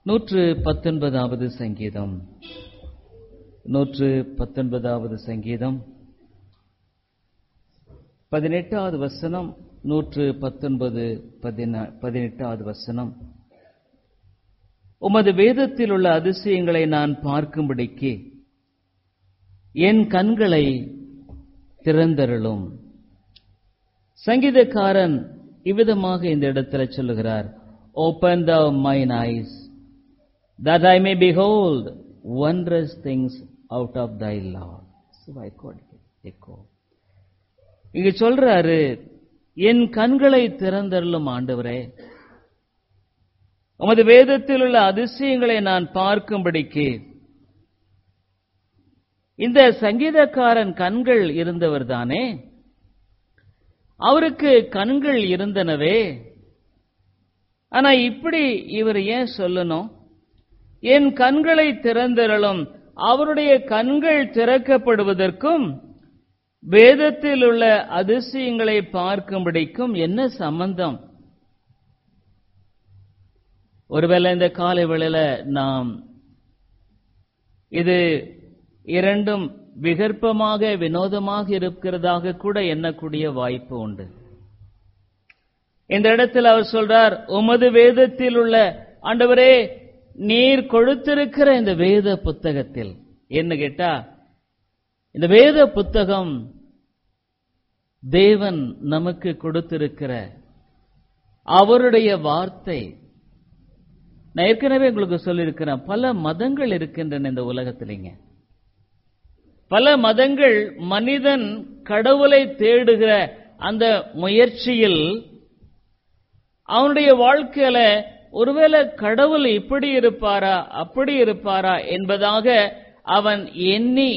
நூற்று பத்தொன்பதாவது சங்கீதம் நூற்று பத்தொன்பதாவது சங்கீதம் பதினெட்டாவது வசனம் நூற்று பத்தொன்பது பதின- பதினெட்டாவது வசனம் உமது வேதத்தில் உள்ள அதிசயங்களை நான் பார்க்கும்படிக்கு என் கண்களை திறந்தருளும் சங்கீதக்காரன் இவ்விதமாக இந்த இடத்துல சொல்லுகிறார் open the mine eyes that I may behold wondrous things out of thy law. So I could echo. இங்க சொல்றாரு என் கண்களை திறந்தருளும் ஆண்டவரே உமது வேதத்தில் உள்ள அதிசயங்களை நான் பார்க்கும்படிக்கு இந்த சங்கீதக்காரன் கண்கள் இருந்தவர் தானே அவருக்கு கண்கள் இருந்தனவே ஆனா இப்படி இவர் ஏன் சொல்லணும் என் கண்களை திறந்திரளும் அவருடைய கண்கள் திறக்கப்படுவதற்கும் வேதத்தில் உள்ள அதிசயங்களை பார்க்கும்படிக்கும் என்ன சம்பந்தம் ஒருவேளை இந்த காலை வேளையில நாம் இது இரண்டும் விகற்பமாக வினோதமாக இருக்கிறதாக கூட எண்ணக்கூடிய வாய்ப்பு உண்டு இந்த இடத்தில் அவர் சொல்றார் உமது வேதத்தில் உள்ள ஆண்டவரே நீர் கொடுத்திருக்கிற இந்த வேத புத்தகத்தில் என்ன கேட்டா இந்த வேத புத்தகம் தேவன் நமக்கு கொடுத்திருக்கிற அவருடைய வார்த்தை நான் ஏற்கனவே உங்களுக்கு சொல்லியிருக்கிறேன் பல மதங்கள் இருக்கின்றன இந்த உலகத்திலேங்க பல மதங்கள் மனிதன் கடவுளை தேடுகிற அந்த முயற்சியில் அவனுடைய வாழ்க்கையில ஒருவேளை கடவுள் இப்படி இருப்பாரா அப்படி இருப்பாரா என்பதாக அவன் எண்ணி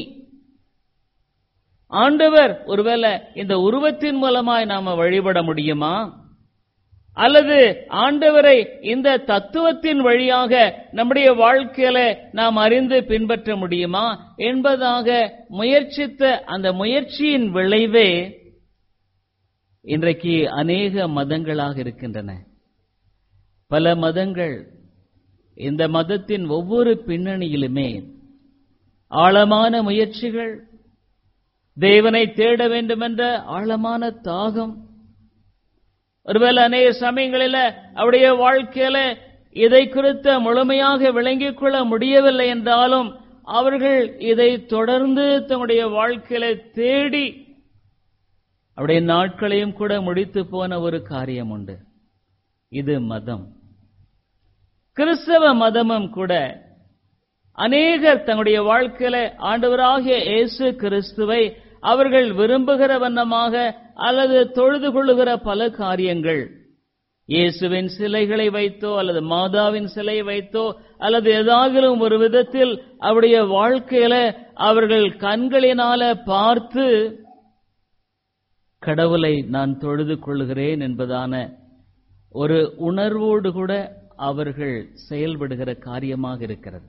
ஆண்டவர் ஒருவேளை இந்த உருவத்தின் மூலமாய் நாம வழிபட முடியுமா அல்லது ஆண்டவரை இந்த தத்துவத்தின் வழியாக நம்முடைய வாழ்க்கையில நாம் அறிந்து பின்பற்ற முடியுமா என்பதாக முயற்சித்த அந்த முயற்சியின் விளைவே இன்றைக்கு அநேக மதங்களாக இருக்கின்றன பல மதங்கள் இந்த மதத்தின் ஒவ்வொரு பின்னணியிலுமே ஆழமான முயற்சிகள் தேவனை தேட வேண்டுமென்ற ஆழமான தாகம் ஒருவேளை அநேக சமயங்களில் அவருடைய வாழ்க்கையில இதை குறித்த முழுமையாக விளங்கிக் கொள்ள முடியவில்லை என்றாலும் அவர்கள் இதை தொடர்ந்து தங்களுடைய வாழ்க்கையில தேடி அவருடைய நாட்களையும் கூட முடித்து போன ஒரு காரியம் உண்டு இது மதம் கிறிஸ்தவ மதமும் கூட அநேகர் தங்களுடைய வாழ்க்கையில ஆண்டவராகிய இயேசு கிறிஸ்துவை அவர்கள் விரும்புகிற வண்ணமாக அல்லது தொழுது கொள்ளுகிற பல காரியங்கள் இயேசுவின் சிலைகளை வைத்தோ அல்லது மாதாவின் சிலையை வைத்தோ அல்லது ஏதாகிலும் ஒரு விதத்தில் அவருடைய வாழ்க்கையில அவர்கள் கண்களினால பார்த்து கடவுளை நான் தொழுது கொள்கிறேன் என்பதான ஒரு உணர்வோடு கூட அவர்கள் செயல்படுகிற காரியமாக இருக்கிறது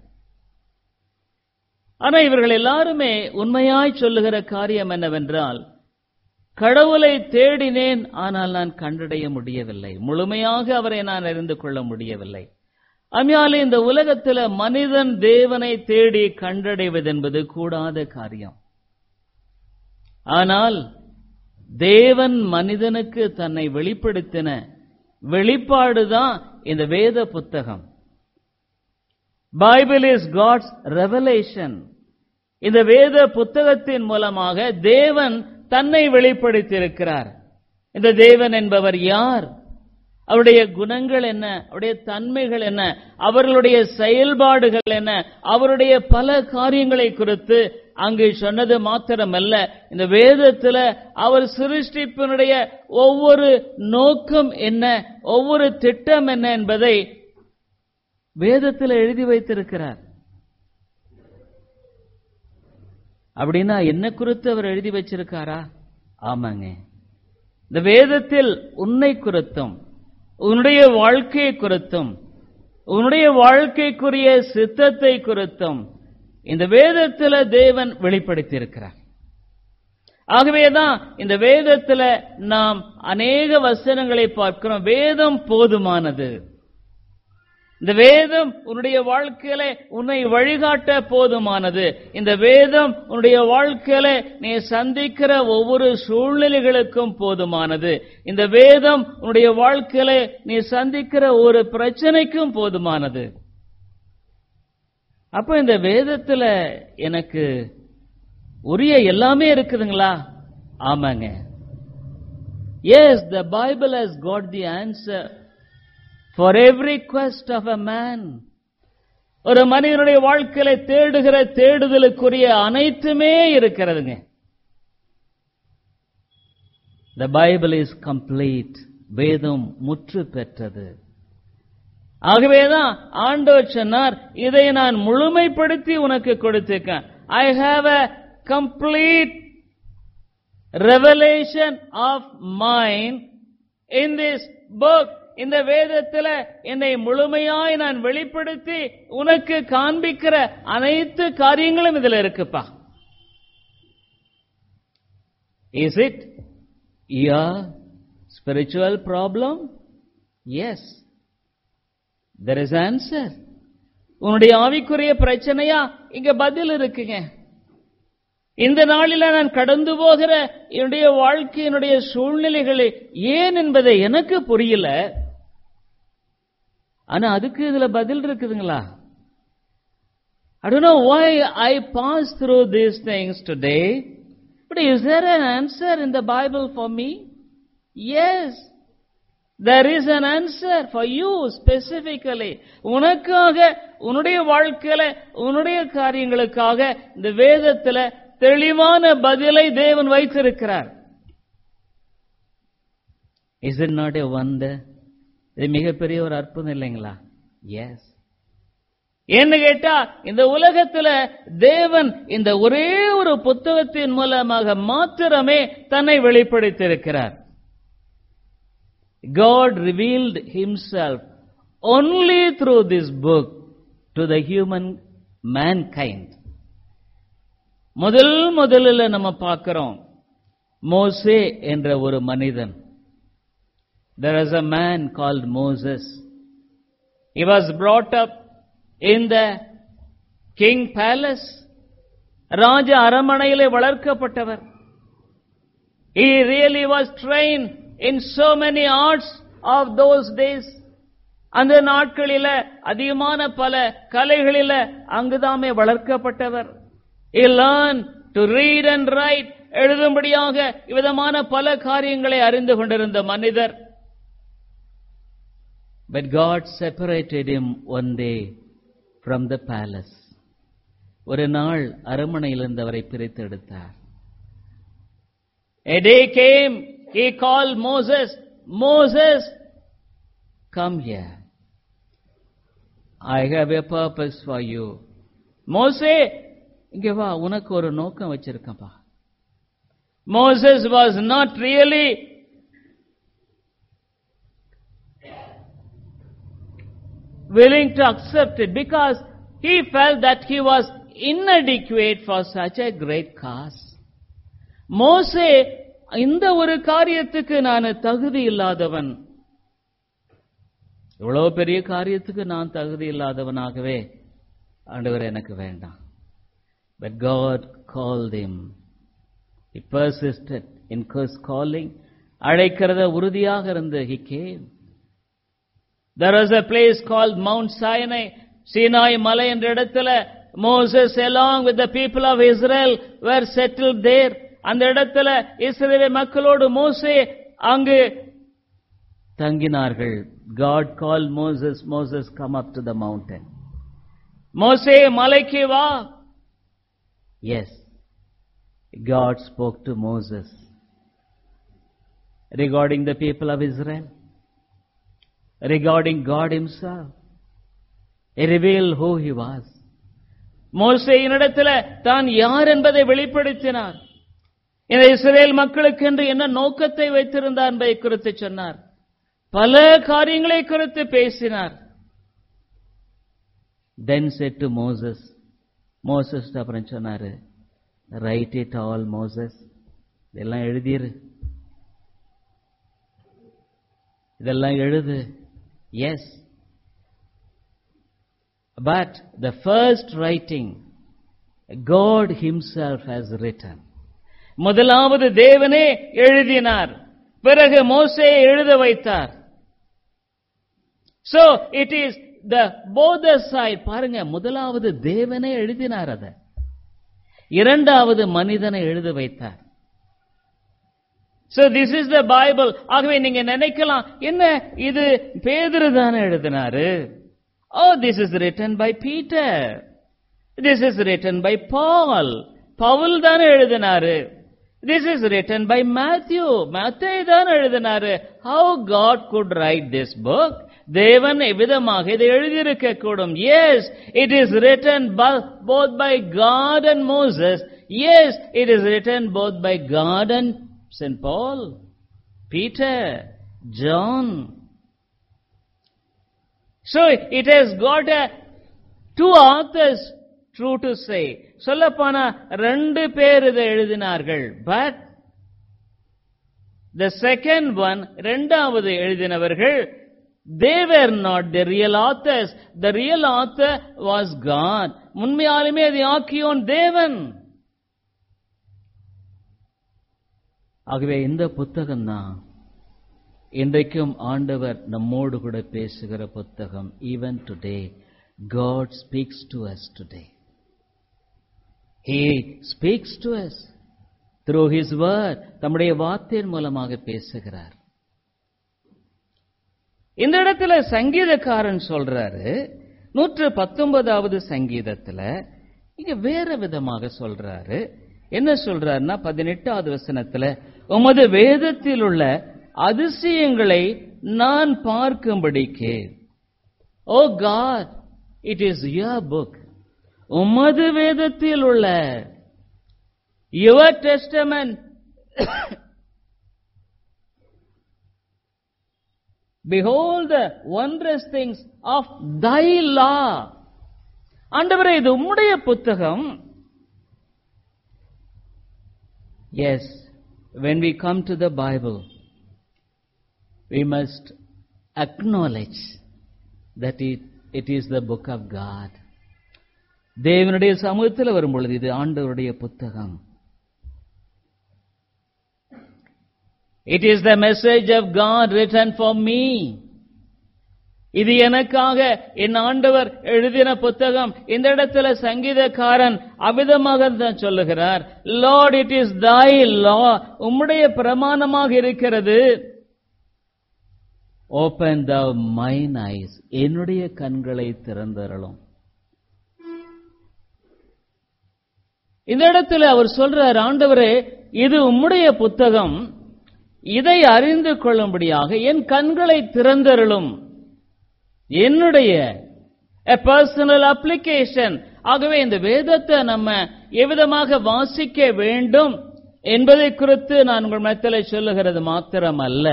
ஆனா இவர்கள் எல்லாருமே உண்மையாய் சொல்லுகிற காரியம் என்னவென்றால் கடவுளை தேடினேன் ஆனால் நான் கண்டடைய முடியவில்லை முழுமையாக அவரை நான் அறிந்து கொள்ள முடியவில்லை அம்மையாலே இந்த உலகத்தில் மனிதன் தேவனை தேடி கண்டடைவது என்பது கூடாத காரியம் ஆனால் தேவன் மனிதனுக்கு தன்னை வெளிப்படுத்தின வெளிப்பாடுதான் இந்த வேத புத்தகம் பைபிள் இஸ் காட்ஸ் ரெவலேஷன் இந்த வேத புத்தகத்தின் மூலமாக தேவன் தன்னை வெளிப்படுத்தியிருக்கிறார் இந்த தேவன் என்பவர் யார் அவருடைய குணங்கள் என்ன அவருடைய தன்மைகள் என்ன அவர்களுடைய செயல்பாடுகள் என்ன அவருடைய பல காரியங்களை குறித்து அங்கு சொன்னது மாத்திரமல்ல இந்த வேதத்துல அவர் சிருஷ்டிப்பினுடைய ஒவ்வொரு நோக்கம் என்ன ஒவ்வொரு திட்டம் என்ன என்பதை வேதத்தில் எழுதி வைத்திருக்கிறார் அப்படின்னா என்ன குறித்து அவர் எழுதி வச்சிருக்காரா ஆமாங்க இந்த வேதத்தில் உன்னை குறித்தும் உன்னுடைய வாழ்க்கை குறித்தும் உன்னுடைய வாழ்க்கைக்குரிய சித்தத்தை குறித்தும் இந்த வேதத்தில் தேவன் வெளிப்படுத்தி இருக்கிறார் ஆகவேதான் இந்த வேதத்துல நாம் அநேக வசனங்களை பார்க்கிறோம் வேதம் போதுமானது இந்த வேதம் உன்னுடைய வாழ்க்கையில உன்னை வழிகாட்ட போதுமானது இந்த வேதம் உன்னுடைய வாழ்க்கையில நீ சந்திக்கிற ஒவ்வொரு சூழ்நிலைகளுக்கும் போதுமானது இந்த வேதம் உன்னுடைய வாழ்க்கையில நீ சந்திக்கிற ஒரு பிரச்சனைக்கும் போதுமானது அப்ப இந்த வேதத்துல எனக்கு உரிய எல்லாமே இருக்குதுங்களா ஆமாங்க yes the Bible has got the answer for every quest of a man ஒரு மனிதனுடைய வாழ்க்கையில தேடுகிற தேடுதலுக்குரிய அனைத்துமே இருக்கிறதுங்க த பைபிள் இஸ் கம்ப்ளீட் வேதம் முற்று பெற்றது ஆகவேதான் ஆண்டவர் சொன்னார் இதை நான் முழுமைப்படுத்தி உனக்கு கொடுத்திருக்கேன் I have a complete revelation of mind in this book இந்த வேதத்துல என்னை முழுமையாய் நான் வெளிப்படுத்தி உனக்கு காண்பிக்கிற அனைத்து காரியங்களும் இதுல இருக்குப்பா is it a spiritual problem yes there is answer உன்னுடைய ஆவிக்குரிய பிரச்சனையா இங்க பதில் இருக்குங்க இந்த நாளில நான் கடந்து போகிற என்னுடைய வாழ்க்கையினுடைய சூழ்நிலைகளை ஏன் என்பதை எனக்கு புரியல ஆனா அதுக்கு இதுல பதில் இருக்குதுங்களா I don't know why I pass through these things today, but is there an answer in the Bible for me? Yes. There is an answer for you specifically. உனக்காக உன்னுடைய வாழ்க்கையில உன்னுடைய காரியங்களுக்காக இந்த வேதத்துல தெளிவான பதிலை தேவன் வைத்திருக்கிறார் is it not a wonder இது மிகப்பெரிய ஒரு அற்புதம் இல்லைங்களா எஸ் என்ன கேட்டா இந்த உலகத்துல தேவன் இந்த ஒரே ஒரு புத்தகத்தின் மூலமாக மாத்திரமே தன்னை வெளிப்படுத்தியிருக்கிறார் God revealed himself only through this book to the human mankind. முதல் முதலில் நம்ம பார்க்கிறோம் மோசே என்ற ஒரு மனிதன் there is a man called Moses. He was brought up in the king palace. ராஜ அரமனையிலே வளர்க்கப்பட்டவர் he really was trained in so many arts of those days அந்த நாட்களில அதிகமான பல கலைகளில அங்குதாமே வளர்க்கப்பட்டவர் he learned to read and write எழுதும்படியாக விதமான பல காரியங்களை அறிந்து கொண்டிருந்த மனிதர் but god separated him one day from the palace ஒரு நாள் அரமனையிலிருந்து அவரை பிரித்து எடுத்தார் a day came he called moses moses come here I have a purpose for you. மோசே இங்க வா உனக்கு ஒரு நோக்கம் வச்சிருக்கப்பா Moses was not really willing to accept it because he felt that he was inadequate for such a great cause. மோசே இந்த ஒரு காரியத்துக்கு நான் தகுதி இல்லாதவன் இவ்வளவு பெரிய காரியத்துக்கு நான் தகுதி இல்லாதவனாகவே ஆண்டவர் எனக்கு வேண்டாம் But God called him. He persisted in his calling. அழைக்கிறத உறுதியாக இருந்து he came. There was a place called Mount Sinai. Sinai மலை என்ற இடத்துல Moses along with the people of Israel were settled there. அந்த இடத்துல இஸ்ரேல் மக்களோடு மோசே அங்கு தங்கினார்கள் God called Moses, Moses come up to the mountain. மோசே மலைக்கு வா Yes. God spoke to Moses regarding the people of Israel, regarding God himself. He revealed who he was. மோசையினிடத்தில் தான் யார் என்பதை வெளிப்படுத்தினார் இந்த இஸ்ரேல் மக்களுக்கு என்று என்ன நோக்கத்தை வைத்திருந்தார் என்பதை குறித்து சொன்னார் பல காரியங்களை குறித்து பேசினார் then said to Moses Moses அப்புறம் சொன்னாரு ரைட் இட் ஆல் மோசஸ் இதெல்லாம் எழுதிரு இதெல்லாம் எழுது yes But the first writing, God Himself has written. முதலாவது தேவனே எழுதினார் பிறகு மோசே எழுத வைத்தார் சோ இட் இஸ் த போத சைட் பாருங்க முதலாவது தேவனே எழுதினார் அத இரண்டாவது மனிதனை எழுத வைத்தார் so this is the Bible ஆகவே நீங்க நினைக்கலாம் என்ன இது பேதுரு தானே எழுதினாரு oh this is written by Peter this is written by Paul பவுல் தானே எழுதினாரு this is written by Matthew மேத்தே தான் எழுதினாரு how God could write this book தேவன் எவ்விதமாக இதை எழுதியிருக்க கூடும் yes it is written both by God and Moses yes it is written both by God and saint Paul Peter John So it has got a two authors true to say சொல்லப்போனா ரெண்டு பேர் இதை எழுதினார்கள் but the second one இரண்டாவது எழுதினவர்கள் they were not the real authors the real author was god உண்மையாலுமே அது ஆக்கியோன் தேவன் ஆகவே இந்த புத்தகம் தான் இன்றைக்கும் ஆண்டவர் நம்மோடு கூட பேசுகிற புத்தகம் even today God speaks to us today he speaks to us through his word தம்முடைய வார்த்தையின் மூலமாக பேசுகிறார் இந்த இடத்துல சங்கீதக்காரன் சொல்றாரு நூற்று பத்தொன்பதாவது சங்கீதத்துல இங்க வேற விதமாக சொல்றாரு என்ன சொல்றாருன்னா பதினெட்டாவது வசனத்துல உமது வேதத்தில் உள்ள அதிசயங்களை நான் பார்க்கும்படிக்கு oh God it is your book உமது வேதத்தில் உள்ள your testament Behold the wondrous things of thy law. ஆண்டவரே இது உம்முடைய புத்தகம் Yes, when we come to the Bible, we must acknowledge that it, it is the book of God. தேவனுடைய சமூகத்தில் வரும் பொழுது இது ஆண்டவருடைய புத்தகம் It is the message of God written for me. இது எனக்காக என் ஆண்டவர் எழுதின புத்தகம் இந்த இடத்துல சங்கீதக்காரன் அவிதமாக தான் சொல்லுகிறார் lord it is thy law உம்முடைய பிரமாணமாக இருக்கிறது ஓபன் த மைன் ஐஸ் என்னுடைய கண்களை திறந்தரலும் இந்த இடத்துல அவர் சொல்றார் ஆண்டவரே இது உம்முடைய புத்தகம் இதை அறிந்து கொள்ளும்படியாக என் கண்களை திறந்தருளும் என்னுடைய பர்சனல் அப்ளிகேஷன் ஆகவே இந்த வேதத்தை நம்ம எவ்விதமாக வாசிக்க வேண்டும் என்பதை குறித்து நான் உங்கள் மத்தியில் சொல்லுகிறது மாத்திரம் அல்ல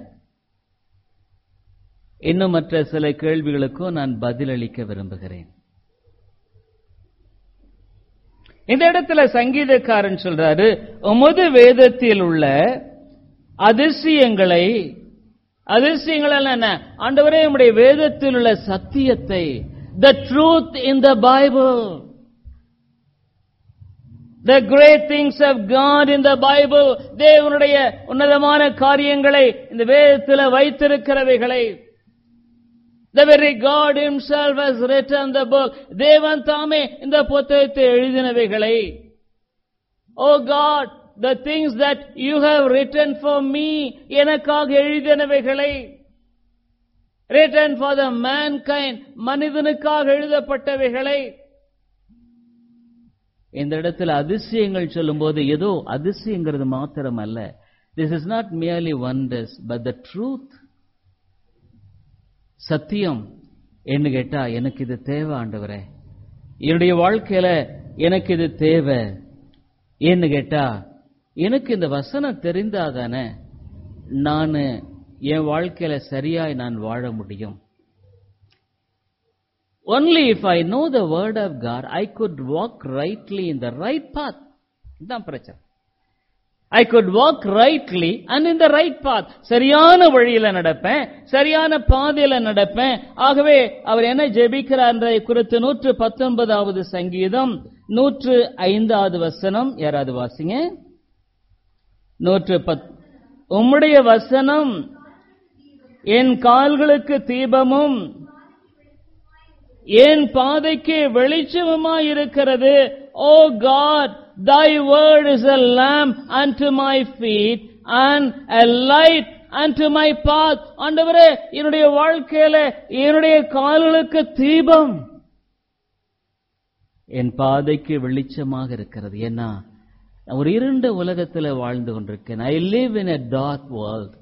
இன்னும் மற்ற சில கேள்விகளுக்கும் நான் பதிலளிக்க விரும்புகிறேன் இந்த இடத்துல சங்கீதக்காரன் சொல்றாரு உமது வேதத்தில் உள்ள அதிசயங்களை அதிசயங்கள் என்ன ஆண்டவரே நம்முடைய வேதத்தில் உள்ள சத்தியத்தை the truth in the Bible the great things of God in the Bible தேவனுடைய உன்னதமான காரியங்களை இந்த வேதத்தில் வைத்திருக்கிறவைகளை The very God himself has written the book. தேவன் தாமே இந்த புத்தகத்தை எழுதினவைகளை Oh God, the things that you have written for me, எனக்காக எழுதினவைகளை written for the mankind, மனிதனுக்காக எழுதப்பட்டவைகளை இந்த இடத்துல அதிசயங்கள் சொல்லும்போது ஏதோ அதிசயங்கிறது மாத்திரம் அல்ல this is not merely wonders but the truth சத்தியம் என்ன கேட்டா எனக்கு இது தேவை ஆண்டவரே என்னுடைய வாழ்க்கையில எனக்கு இது தேவை ஏன்னு கேட்டா எனக்கு இந்த வசனம் தெரிந்தாதானே நான் என் வாழ்க்கையில சரியாய் நான் வாழ முடியும் only if I know the word of God, I could walk rightly in the right path. இதுதான் பிரச்சனை I could walk rightly and in the right path. சரியான வழியில நடப்பேன் சரியான பாதையில நடப்பேன் ஆகவே அவர் என்ன ஜெபிக்கிறார் என்பதை குறித்து நூற்று பத்தொன்பதாவது சங்கீதம் நூற்று ஐந்தாவது வசனம் யாராவது வாசிங்க நூற்று பத் உம்முடைய வசனம் என் கால்களுக்கு தீபமும் என் பாதைக்கு வெளிச்சமுமாய் இருக்கிறது oh God thy word is a lamp unto my feet and a light unto my path ஆண்டவரே என்னுடைய வாழ்க்கையில என்னுடைய கால்களுக்கு தீபம் என் பாதைக்கு வெளிச்சமாக இருக்கிறது ஏன்னா நான் ஒரு இருண்ட உலகத்தில் வாழ்ந்து கொண்டிருக்கேன் I live in a dark world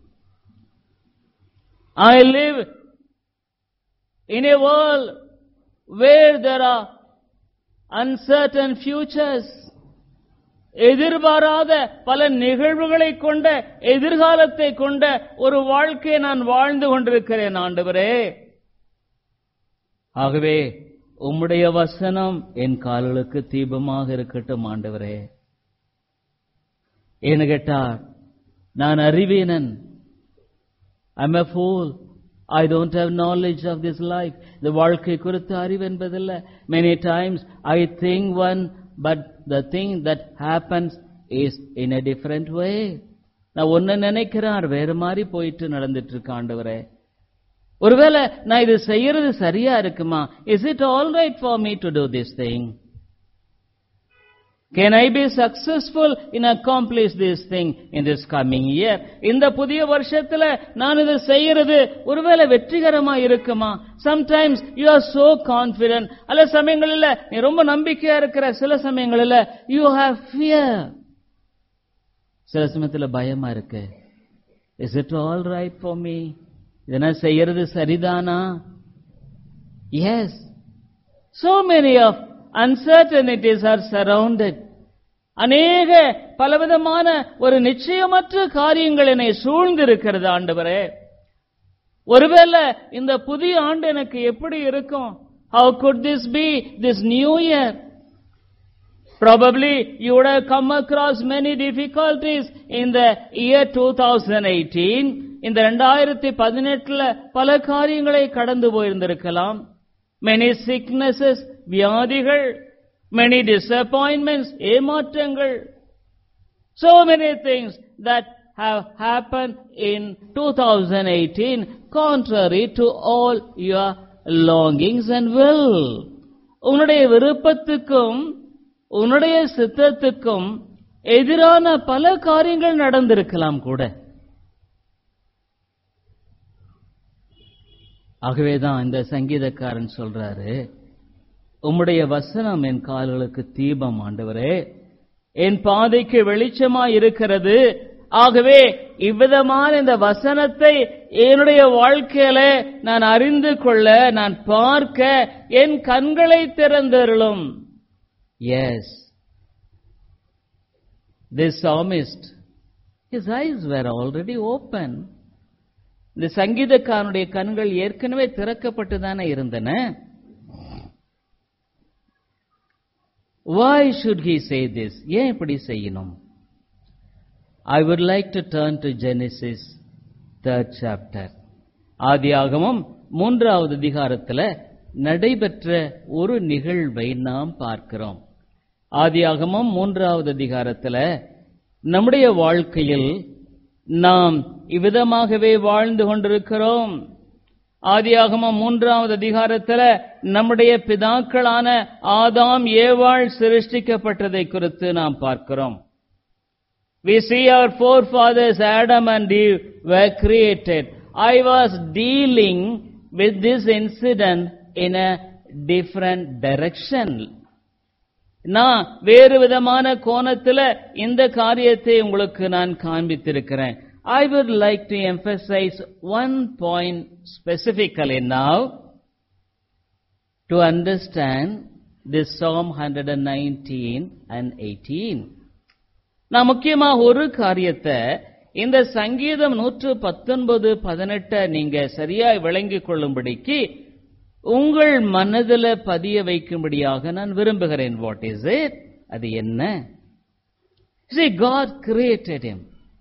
I live in a world where there are uncertain futures. எதிர்பாராத பல நிகழ்வுகளை கொண்ட எதிர்காலத்தை கொண்ட ஒரு வாழ்க்கையை நான் வாழ்ந்து கொண்டிருக்கிறேன் ஆண்டவரே ஆகவே உம்முடைய வசனம் என் கால்களுக்கு தீபமாக இருக்கட்டும் ஆண்டவரே ஏன்னு கேட்டா நான் அறிவீனன் I'm a fool. I don't have knowledge of this life. இந்த வாழ்க்கை குறித்து அறிவு என்பதில்லை Many times I think one, but the thing that happens is in a different way. நான் ஒன்னு நினைக்கிறேன் வேற மாதிரி போயிட்டு நடந்துட்டு இருக்க ஆண்டவரே ஒருவேளை நான் இது செய்யறது சரியா இருக்குமா is it all right for me to do this thing Can I be successful in accomplish this thing in this coming year? இந்த புதிய வருஷத்துல நான் இதை செய்யறது ஒருவேளை வெற்றிகரமா இருக்குமா sometimes you are so confident அல்ல சமயங்களில் நீ ரொம்ப நம்பிக்கையா இருக்கிற சில சமயங்களில் you have fear சில சமயத்துல பயமா இருக்கு is it all right for me இதெல்லாம் செய்யறது சரிதானா yes so many of uncertainties are surrounded அநேக பலவிதமான ஒரு நிச்சயமற்ற காரியங்கள் என்னை சூழ்ந்திருக்கிறது ஆண்டவரே ஒருவேளை இந்த புதிய ஆண்டு எனக்கு எப்படி இருக்கும் how could this be this new year probably you would have come across many difficulties in the year 2018 இந்த ரெண்டாயிரத்தி பதினெட்டுல பல காரியங்களை கடந்து போயிருந்திருக்கலாம் many sicknesses வியாதிகள் many disappointments ஏமாற்றங்கள் so many things that have happened in 2018 contrary to all your longings and will உன்னுடைய விருப்பத்துக்கும் உன்னுடைய சித்தத்துக்கும் எதிரான பல காரியங்கள் நடந்திருக்கலாம் கூட ஆகவேதான் இந்த சங்கீதக்காரன் சொல்றாரு உம்முடைய வசனம் என் கால்களுக்கு தீபம் ஆண்டவரே என் பாதைக்கு வெளிச்சமா இருக்கிறது ஆகவே இவ்விதமான இந்த வசனத்தை என்னுடைய வாழ்க்கையில நான் அறிந்து கொள்ள நான் பார்க்க என் கண்களை திறந்தருளும் yes this psalmist his eyes were already open இந்த சங்கீதக்காரனுடைய கண்கள் ஏற்கனவே திறக்கப்பட்டு தானே இருந்தன why should he say this ஏன் இப்படி செய்யணும் I would like to turn to Genesis third chapter ஆதியாகமம் மூன்றாவது அதிகாரத்தில் நடைபெற்ற ஒரு நிகழ்வை நாம் பார்க்கிறோம் ஆதியாகமம் மூன்றாவது அதிகாரத்தில் நம்முடைய வாழ்க்கையில் நாம் இவ்விதமாகவே வாழ்ந்து கொண்டிருக்கிறோம் ஆதியாகமம் மூன்றாவது அதிகாரத்தில் நம்முடைய பிதாக்களான ஆதாம் ஏவாள் சிருஷ்டிக்கப்பட்டதை குறித்து நாம் பார்க்கிறோம் We see our forefathers Adam and Eve were created. I was dealing with this incident in a different direction. நான் வேறு விதமான கோணத்துல இந்த காரியத்தை உங்களுக்கு நான் காண்பித்திருக்கிறேன் I would like to emphasize one point specifically now to understand this Psalm 119 and 18. நான் முக்கியமாக ஒரு காரியத்தை இந்த சங்கீதம் நூற்று பத்தொன்பது பதினெட்டை நீங்க சரியாய் விளங்கிக் கொள்ளும்படிக்கு உங்கள் மனதில் பதிய வைக்கும்படியாக நான் விரும்புகிறேன் வாட் இஸ் இட் அது என்ன See, God created him.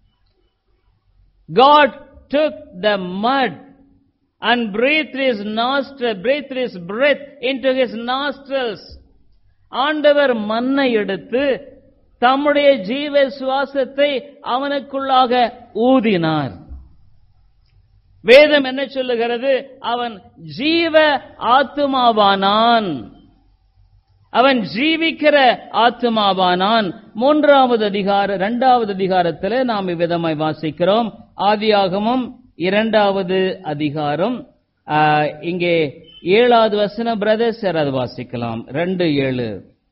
God took the mud and breathed his nostril, breathed his breath into his nostrils. ஆண்டவர் மண்ணை எடுத்து தம்முடைய ஜீவ சுவாசத்தை அவனுக்குள்ளாக ஊதினார் வேதம் என்ன சொல்லுகிறது அவன் ஜீவ ஆத்துமாவானான் அவன் ஜீவிக்கிற ஆத்மாவானான் மூன்றாவது அதிகார இரண்டாவது அதிகாரத்தில் நாம் இவ்விதமாய் வாசிக்கிறோம் ஆதியாகமும் இரண்டாவது அதிகாரம் ஆ, இங்கே ஏழாவது வசனம் பிரதர்ஸ் யாராவது வாசிக்கலாம் ரெண்டு ஏழு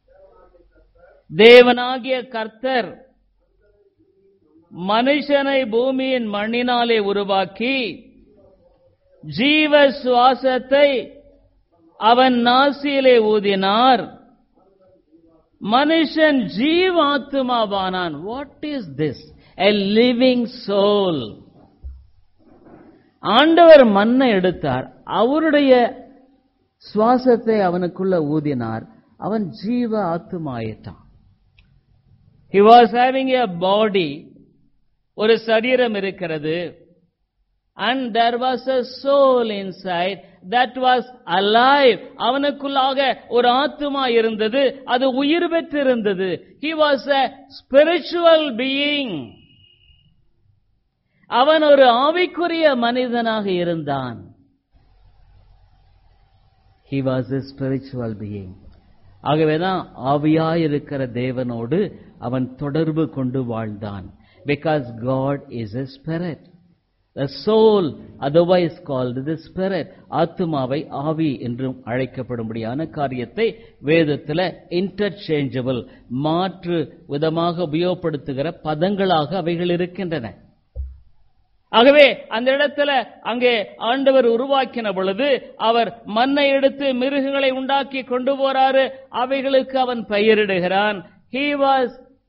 தேவனாகிய கர்த்தர் மனுஷனை பூமியின் மண்ணினாலே உருவாக்கி ஜீவ சுவாசத்தை அவன் நாசியிலே ஊதினார் மனுஷன் ஜீவாத்மாவானான் what is this a living soul ஆண்டவர் மண்ணை எடுத்தார் அவருடைய சுவாசத்தை அவனுக்குள்ள ஊதினார் அவன் ஜீவ ஆத்துமாயிட்டான் he was having a body ஒரு சரீரம் இருக்கிறது and there was a soul inside that was alive அவனுக்குள்ளாக ஒரு ஆத்துமா இருந்தது அது உயிர் பெற்றிருந்தது he was a spiritual being அவன் ஒரு ஆவிக்குரிய மனிதனாக இருந்தான் he was a spiritual being ஆகவேதான் ஆவியாயிருக்கிற தேவனோடு அவன் தொடர்பு கொண்டு வாழ்ந்தான் because God is a spirit the soul otherwise called the spirit ஆத்துமாவை ஆவி என்றும் அழைக்கப்படும்படியான காரியத்தை வேதத்தில் இன்டர்சேஞ்சபிள் மாற்று விதமாக உபயோகப்படுத்துகிற பதங்களாக அவைகள் இருக்கின்றன ஆகவே அந்த இடத்துல அங்கே ஆண்டவர் உருவாக்கின பொழுது அவர் மண்ணை எடுத்து மிருகங்களை உண்டாக்கி கொண்டு போறாரு அவைகளுக்கு அவன் பெயரிடுகிறான் he was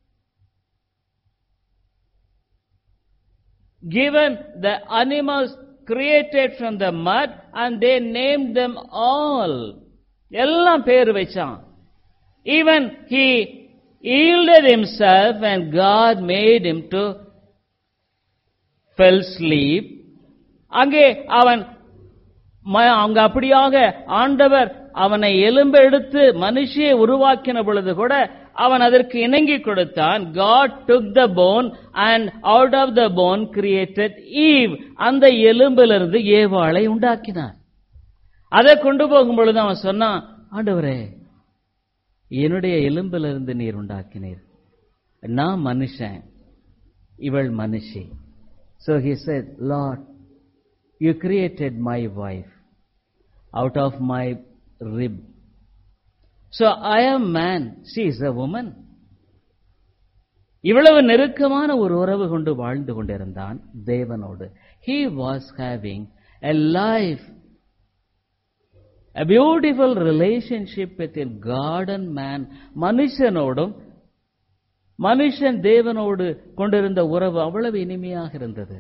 given the animals created from the mud and they named them all எல்லாம் பேர் வச்சான் even he yielded himself and God made him to fell sleep அங்கே அவன் ம- அங்க அப்படியாக ஆண்டவர் அவனை எலும்பு எடுத்து மனுஷியை உருவாக்கின பொழுது கூட அவன் அதற்கு இணங்கி கொடுத்தான் God took the bone and out of the bone created Eve அந்த எலும்பிலிருந்து ஏவாளை உண்டாக்கினார் அதை கொண்டு போகும் பொழுது அவன் சொன்னான் ஆண்டவரே என்னுடைய எலும்பிலிருந்து நீர் உண்டாக்கினீர் நான் மனுஷன் இவள் மனுஷி So he said, Lord, you created my wife out of my rib. So I am man, she is a woman. இவ்வளவு நெருக்கமான ஒரு உறவு கொண்டு வாழ்ந்து கொண்டிருந்தான் தேவனோடு he was having a life a beautiful relationship with a god and man மனுஷனோடும் மனுஷன் தேவனோடு கொண்டிருந்த உறவு அவ்வளவு இனிமையாக இருந்தது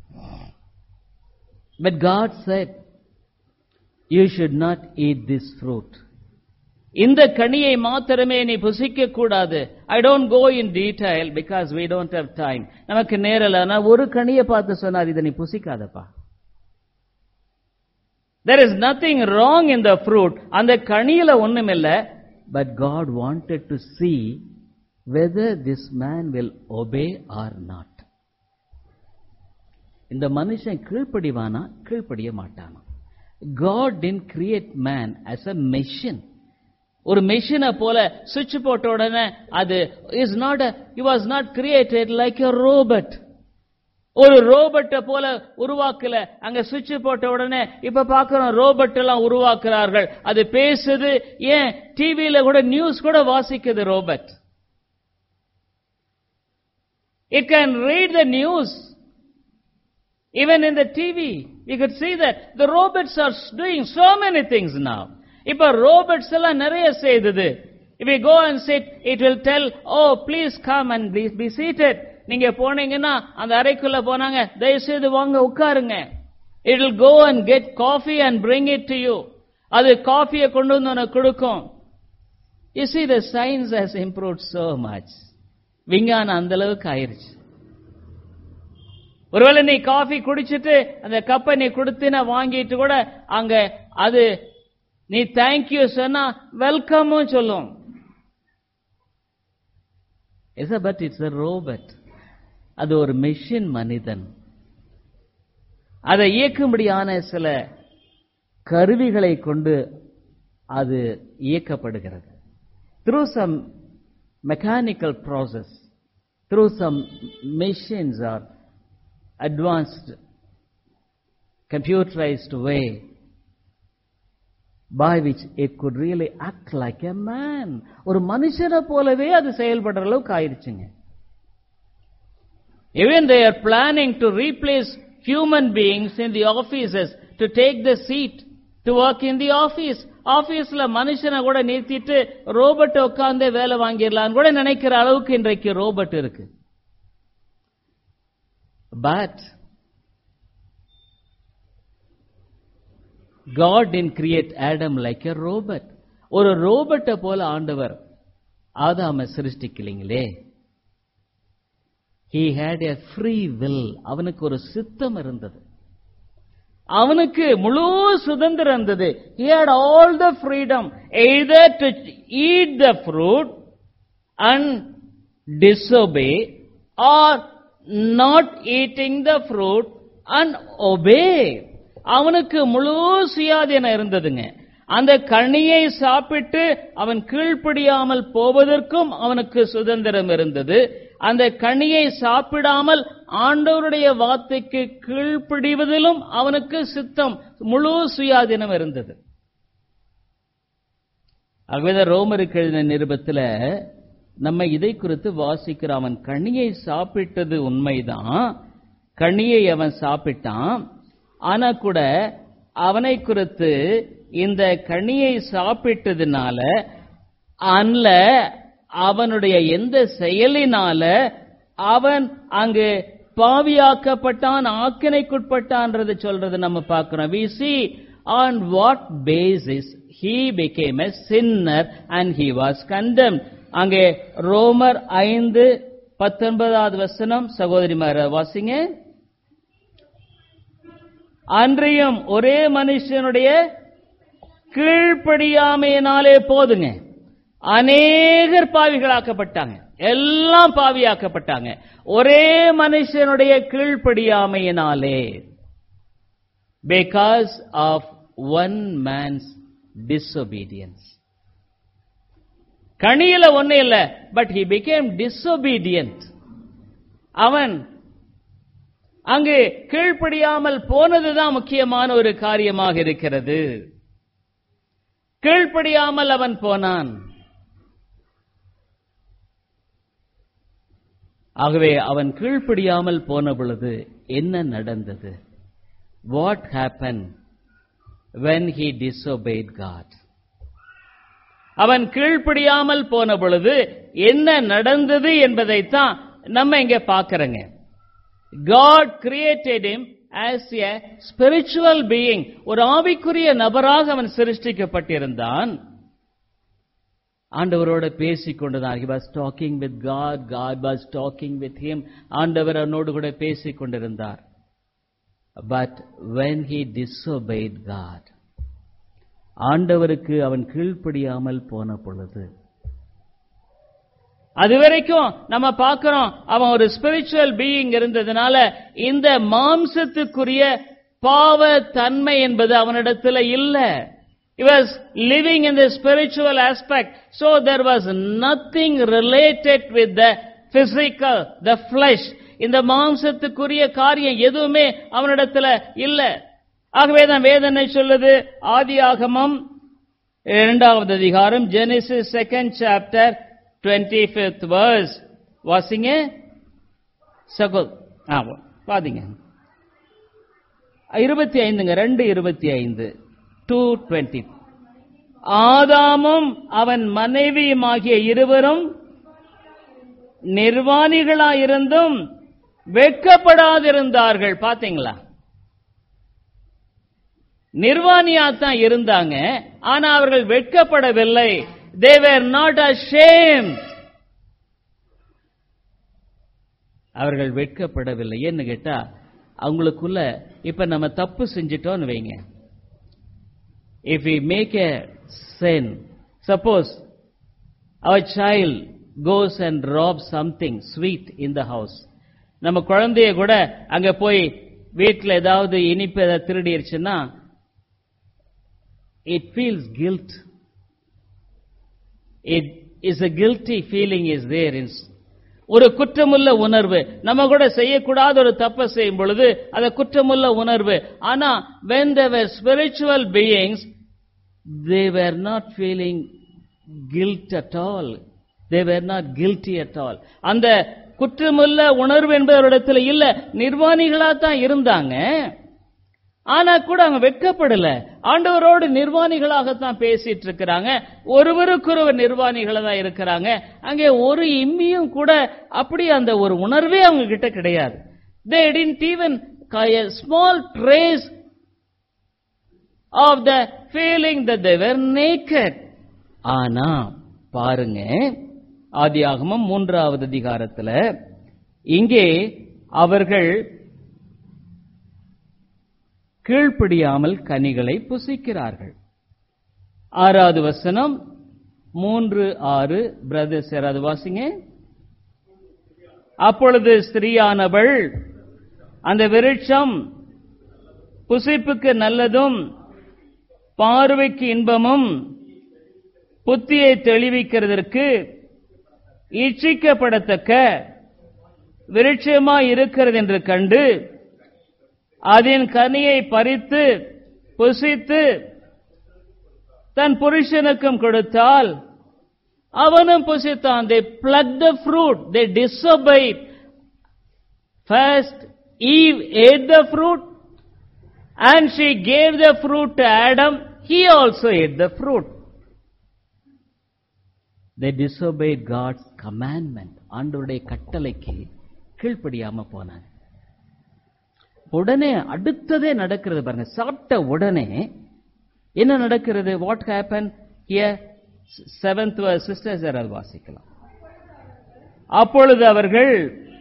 But God said, you should not eat this fruit. இந்த கனியை மாத்திரமே நீ புசிக்க கூடாது I don't go in detail because we don't have time நமக்கு நேரல நான் ஒரு கனியை பார்த்து சொன்னார் இதை நீ புசிக்காதப்பா there is nothing wrong in the fruit அந்த கனியில ஒண்ணுமில்ல but god wanted to see whether this man will obey or not இந்த மனுஷன் கீழ்ப்படிவானா கீழ்ப்படிய மாட்டானா God didn't create man as a machine ஒரு மெஷினை போல சுவிட்ச் போட்ட உடனே அது is not he was not created like a robot ஒரு ரோபோட்டை போல உருவாக்கல அங்க சுவிட்ச் போட்ட உடனே இப்ப பாக்குறோம் ரோபோட் எல்லாம் உருவாக்குறார்கள் அது பேசுது ஏன் டிவியில கூட நியூஸ் கூட வாசிக்குது robot It can read the news. Even in the TV, you could see that the robots are doing so many things now. இப்ப robots எல்லாம் நிறைய செய்தது. If we go and sit, it will tell, oh, please come and be, be seated. நீங்க போனீங்கன்னா அந்த அறைக்குள்ள போனாங்க தயவு செய்து வாங்க உட்காருங்க it will go and get coffee and bring it to you அது காஃபியை கொண்டு வந்து உனக்கு கொடுக்கும் you see the science has improved so much விஞ்ஞானம் அந்த அளவுக்கு ஆயிருச்சு ஒருவேளை நீ காஃபி குடிச்சிட்டு அந்த கப்பை நீ கொடுத்தின வாங்கிட்டு கூட அங்க அது நீ தேங்க்யூ சொன்னா வெல்கமும் சொல்லும் is but it's a robot அது ஒரு மெஷின் மனிதன் அதை இயக்கும்படியான சில கருவிகளை கொண்டு அது இயக்கப்படுகிறது through some mechanical process through some machines or advanced computerized way by which it could really act like a man ஒரு மனுஷனை போலவே அது செயல்படுற அளவுக்கு ஆயிருச்சுங்க even they are planning to replace human beings in the offices to take the seat to work in the office ஆபீஸ்ல மனுஷனை கூட நிறுத்திட்டு ரோபோட் உட்கார்ந்தே வேலை வாங்கிடலாம்னு கூட நினைக்கிற அளவுக்கு இன்றைக்கு ரோபோட் இருக்கு but God didn't create Adam like a robot. ஒரு ரோபோட்டை போல ஆண்டவர் ஆதாம சிருஷ்டிக்கலீங்களே he had a free will அவனுக்கு ஒரு சித்தம் இருந்தது அவனுக்கு முழு சுதந்திரம் இருந்தது he had all the freedom either to eat the fruit and disobey or not eating the fruit and obey அவனுக்கு முழு சுயாதீனம் இருந்ததுங்க அந்த கனியை சாப்பிட்டு அவன் கீழ்ப்படியாமல் போவதற்கும் அவனுக்கு சுதந்திரம் இருந்தது அந்த கனியை சாப்பிடாமல் ஆண்டவருடைய வார்த்தைக்கு கீழ்ப்படிவதிலும் அவனுக்கு சித்தம் முழு சுயாதீனம் இருந்தது ஆகவே ரோமருக்கு எழுதின நிருபத்தில் நம்ம இதை குறித்து வாசிக்கிற அவன் கனியை சாப்பிட்டது உண்மைதான் கனியை அவன் சாப்பிட்டான் ஆனா கூட அவனை குறித்து இந்த கனியை சாப்பிட்டதுனால அல்ல அவனுடைய எந்த செயலினால அவன் அங்கு பாவியாக்கப்பட்டான் ஆக்கினைக்குட்பட்டான்றது சொல்றது நம்ம பார்க்கிறோம் we see on what basis he became a sinner and he was condemned அங்கே ரோமர் ஐந்து பத்தொன்பதாவது வசனம் சகோதரிமார வாசிங்க அன்றையும் ஒரே மனுஷனுடைய கீழ்ப்படியாமையினாலே போதுங்க அநேகர் பாவிகளாக்கப்பட்டாங்க எல்லாம் பாவியாக்கப்பட்டாங்க ஒரே மனுஷனுடைய கீழ்ப்படியாமையினாலே because of one man's disobedience கணியில ஒண்ணு இல்ல பட் ஹி பிகேம் டிஸ்ஒபீடியன்ட் அவன் அங்கு கீழ்ப்படியாமல் போனதுதான் முக்கியமான ஒரு காரியமாக இருக்கிறது கீழ்ப்படியாமல் அவன் போனான் ஆகவே அவன் கீழ்ப்படியாமல் போன பொழுது என்ன நடந்தது what happen when he disobeyed God அவன் கீழ்ப்படியாமல் போன பொழுது என்ன நடந்தது என்பதைத்தான் நம்ம இங்க பார்க்கிறோங்க God created him as a spiritual being ஒரு ஆவிக்குரிய நபராக அவன் சிருஷ்டிக்கப்பட்டிருந்தான் ஆண்டவரோட பேசிக் கொண்டுதான் he was talking with God God was talking with him ஆண்டவர் அவனோடு கூட பேசிக் கொண்டிருந்தார் but when he disobeyed God ஆண்டவருக்கு அவன் கீழ்ப்படியாமல் போன பொழுது அது வரைக்கும் நம்ம பார்க்கிறோம் அவன் ஒரு ஸ்பிரிச்சுவல் பீயிங் இருந்ததுனால இந்த மாம்சத்துக்குரிய பாவ தன்மை என்பது அவனிடத்துல இல்ல He was living in the spiritual aspect. So there was nothing related with the physical, the flesh. இந்த மாம்சத்துக்குரிய காரியம் எதுவுமே அவனிடத்துல இல்ல ஆகவேதான் வேதனை சொல்லுது ஆதியாகமம் இரண்டாவது அதிகாரம் Genesis second chapter twenty fifth verse வாசிங்க சகோ ஆ பாதிங்க இருபத்தி ஐந்துங்க ரெண்டு இருபத்தி ஐந்து டூ டுவெண்ட்டி ஆதாமும் அவன் மனைவியுமாகிய இருவரும் நிர்வாணிகளாயிருந்தும் வெட்கப்படாதிருந்தார்கள் பாத்தீங்களா நிர்வாணியாத்தான் இருந்தாங்க ஆனா அவர்கள் வெட்கப்படவில்லை they were not ashamed அவர்கள் வெட்கப்படவில்லை ஏன்னு கேட்டா அவங்களுக்குள்ள இப்ப நம்ம தப்பு செஞ்சிட்டோம்னு வைங்க if we make a sin suppose our child goes and robs something sweet in the house நம்ம குழந்தைய கூட அங்க போய் வீட்ல ஏதாவது இனிப்பு ஏதாவது திருடிருச்சுன்னா it feels guilt it is a guilty feeling is there in ஒரு குற்றமுள்ள உணர்வு நம்ம கூட செய்யக்கூடாத ஒரு தப்பை செய்யும் பொழுது அது குற்றமுள்ள உணர்வு ஆனா when they were spiritual beings they were not feeling guilt at all they were not guilty at all அந்த குற்றமுள்ள உணர்வு என்பவரிடத்துல இல்ல நிர்வாணிகளா தான் இருந்தாங்க ஆனா கூட அவங்க வெட்கப்படல ஆண்டவரோடு நிர்வாணிகளாகத்தான் பேசிட்டு இருக்கிறாங்க ஒருவருக்கொருவர் நிர்வாணிகளா தான் இருக்கிறாங்க அங்கே ஒரு இம்மியும் கூட அப்படி அந்த ஒரு உணர்வே அவங்க கிட்ட கிடையாது they didn't even a small trace of the feeling that they were naked ஆனா பாருங்க ஆதியாகமம் மூன்றாவது அதிகாரத்துல இங்கே அவர்கள் கீழ்ப்படியாமல் கனிகளை புசிக்கிறார்கள் ஆறாவது வசனம் மூன்று ஆறு பிரதர்ஸ் யாராவது வாசிங்க அப்பொழுது ஸ்திரீயானவள் அந்த விருட்சம் புசிப்புக்கு நல்லதும் பார்வைக்கு இன்பமும் புத்தியை தெளிவிக்கிறதற்கு இச்சிக்கப்படத்தக்க விருட்சமாய் இருக்கிறது என்று கண்டு அதன் கனியை பறித்து புசித்து தன் புருஷனுக்கும் கொடுத்தால் அவனும் புசித்தான் they plucked the fruit they disobeyed first eve ate the fruit and she gave the fruit to adam he also ate the fruit they disobeyed god's commandment ஆண்டவருடைய கட்டளைக்கு கீழ்ப்படியாம போனாங்க உடனே அடுத்ததே நடக்கிறது பாருங்க சாப்பிட்ட உடனே என்ன நடக்கிறது what happen here seventh sisters யாராவது வாசிக்கலாம் அப்பொழுது அவர்கள்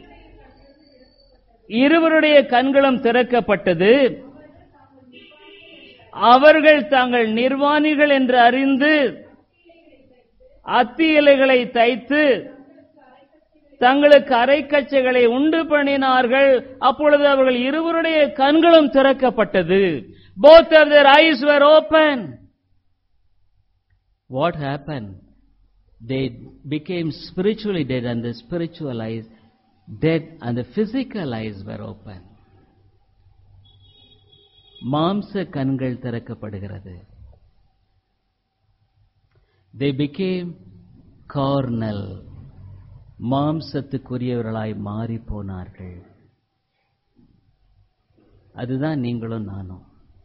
இருவருடைய கண்களும் திறக்கப்பட்டது அவர்கள் தாங்கள் நிர்வாணிகள் என்று அறிந்து அத்தி இலைகளை தைத்து தங்களுக்கு அரைக்கச்சைகளை உண்டு பண்ணினார்கள் அப்பொழுது அவர்கள் இருவருடைய கண்களும் திறக்கப்பட்டது both of their eyes were open what happened they became spiritually dead and the spiritual eyes dead and the physical eyes were open மாம்ச கண்கள் திறக்கப்படுகிறது they became carnal மாம்சத்துக்குரியவர்களாய் மாறி போனார்கள் அதுதான் நீங்களும் நானும்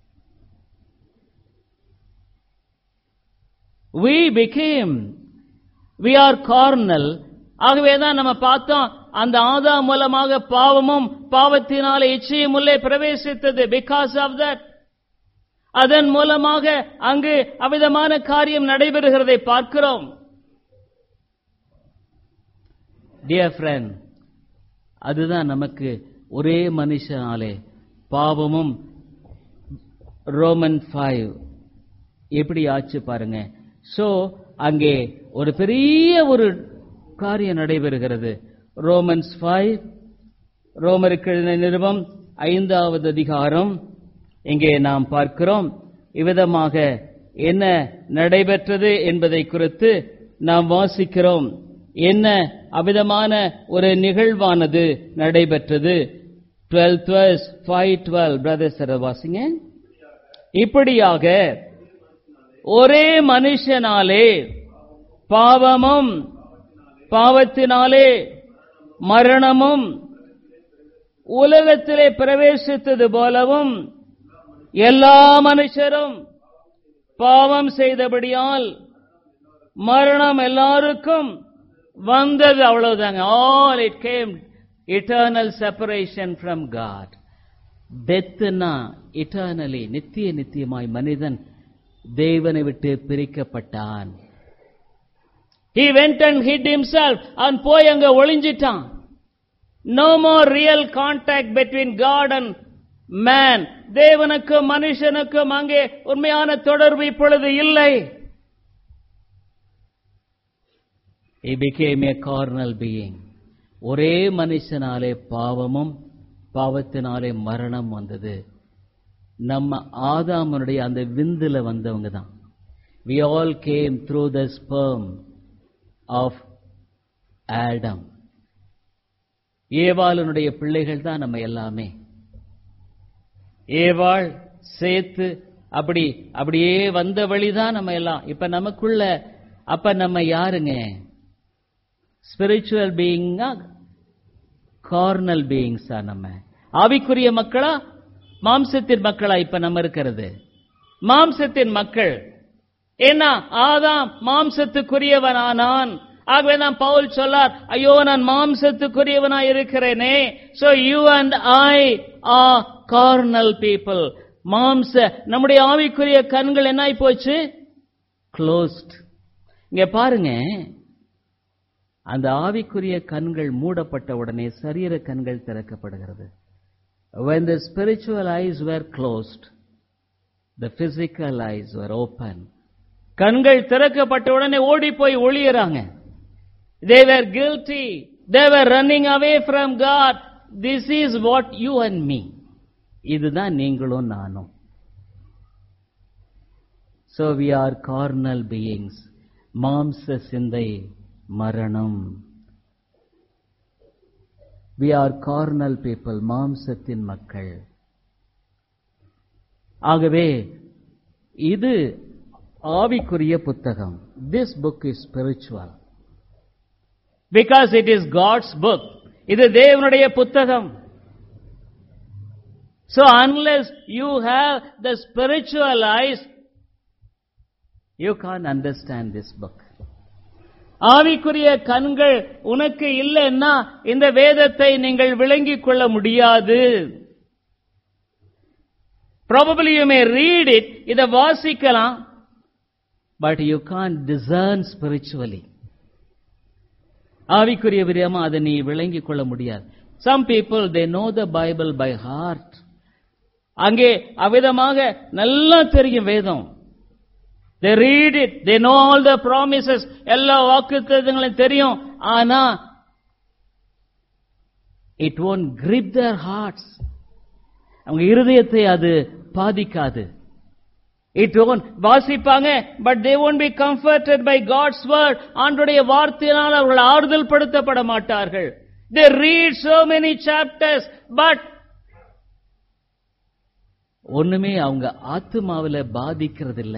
we became we are carnal ஆகவேதான் நம்ம பார்த்தோம் அந்த ஆதா மூலமாக பாவமும் பாவத்தினாலே இச்சையும் உள்ளே பிரவேசித்தது பிகாஸ் ஆஃப் தட் அதன் மூலமாக அங்கு அவிதமான காரியம் நடைபெறுகிறதை பார்க்கிறோம் டியர் ஃப்ரெண்ட் அதுதான் நமக்கு ஒரே மனுஷனாலே பாவமும் ரோமன் ஃபைவ் எப்படி ஆச்சு பாருங்க சோ அங்கே ஒரு பெரிய ஒரு காரியம் நடைபெறுகிறது ரோமன்ஸ் ஃபைவ் ரோமருக்கு எழுதின நிருபம் ஐந்தாவது அதிகாரம் இங்கே நாம் பார்க்கிறோம் இவ்விதமாக என்ன நடைபெற்றது என்பதை குறித்து நாம் வாசிக்கிறோம் என்ன அவிதமான ஒரு நிகழ்வானது நடைபெற்றது twelfth verse five twelve brothers வாசிங்க இப்படியாக ஒரே மனுஷனாலே பாவமும் பாவத்தினாலே மரணமும் உலகத்திலே பிரவேசித்தது போலவும் எல்லா மனுஷரும் பாவம் செய்தபடியால் மரணம் எல்லாருக்கும் வந்தது அவ்வளவுதாங்க all it came eternal separation from God டெத்னா இட்டர்னலி நித்திய நித்தியமாய் மனிதன் தேவனை விட்டு பிரிக்கப்பட்டான் he went and hid himself அவன் போய் அங்க ஒளிஞ்சிட்டான் No more real contact between God and man. தேவனுக்கும் மனுஷனுக்கும் அங்கே உண்மையான தொடர்பு இப்பொழுது இல்லை He became a carnal being. ஒரே மனுஷனாலே பாவமும் பாவத்தினாலே மரணம் வந்தது நம்ம ஆதாமனுடைய அந்த விந்துல வந்தவங்க தான் we all came through the sperm of Adam ஏவாளனுடைய பிள்ளைகள் தான் நம்ம எல்லாமே ஏவாள் சேர்த்து அப்படி அப்படியே வந்த வழிதான் நம்ம எல்லாம் இப்ப நமக்குள்ள அப்ப நம்ம யாருங்க ஸ்பிரிச்சுவல் பீயிங்கா கார்னல் பீயிங்ஸா நம்ம ஆவிக்குரிய மக்களா மாம்சத்தின் மக்களா இப்ப நம்ம இருக்கிறது மாம்சத்தின் மக்கள் ஏன்னா ஆதாம் மாம்சத்துக்குரியவனானான் ஆகவே நான் பவுல் சொல்லார் ஐயோ நான் மாம்சத்துக்குரியவனா இருக்கிறேனே so you and I are carnal people மாம்ச நம்முடைய ஆவிக்குரிய கண்கள் என்ன ஆயி போச்சு க்ளோஸ்ட் இங்க பாருங்க அந்த ஆவிக்குரிய கண்கள் மூடப்பட்ட உடனே சரீர கண்கள் திறக்கப்படுகிறது when the spiritual eyes were closed the physical eyes were open கண்கள் திறக்கப்பட்ட உடனே ஓடி போய் ஒளியறாங்க they were guilty they were running away from god this is what you and me இதுதான் நீங்களும் நானும் so we are carnal beings மாம்ச சிந்தை மரணம் we are carnal people மாம்சத்தின் மக்கள் ஆகவே இது ஆவிக்குரிய புத்தகம் this book is spiritual because it is God's book இது தேவனுடைய புத்தகம் So unless you have the spiritual eyes, you can't understand this book. ஆவிக்குரிய கண்கள் உனக்கு இல்லைன்னா இந்த வேதத்தை நீங்கள் விளங்கிக் கொள்ள முடியாது probably you may read it இதை வாசிக்கலாம் but you can discern spiritually ஆவிக்குரிய விரியமா அதை நீ விளங்கிக் கொள்ள முடியாது some people they know the Bible by heart அங்கே அவ்விதமாக நல்லா தெரியும் வேதம் they read it they know all the promises எல்லா வாக்குத்தத்தங்களும் தெரியும் ஆனா it won't grip their hearts அவங்க இருதயத்தை அது பாதிக்காது இட் won't வாசிப்பாங்க but they won't be comforted by God's word ஆண்டுடைய வார்த்தையினால் அவர்கள் ஆறுதல் படுத்தப்பட மாட்டார்கள் they read so many chapters but ஒண்ணுமே அவங்க ஆத்மாவில பாதிக்கிறது இல்லை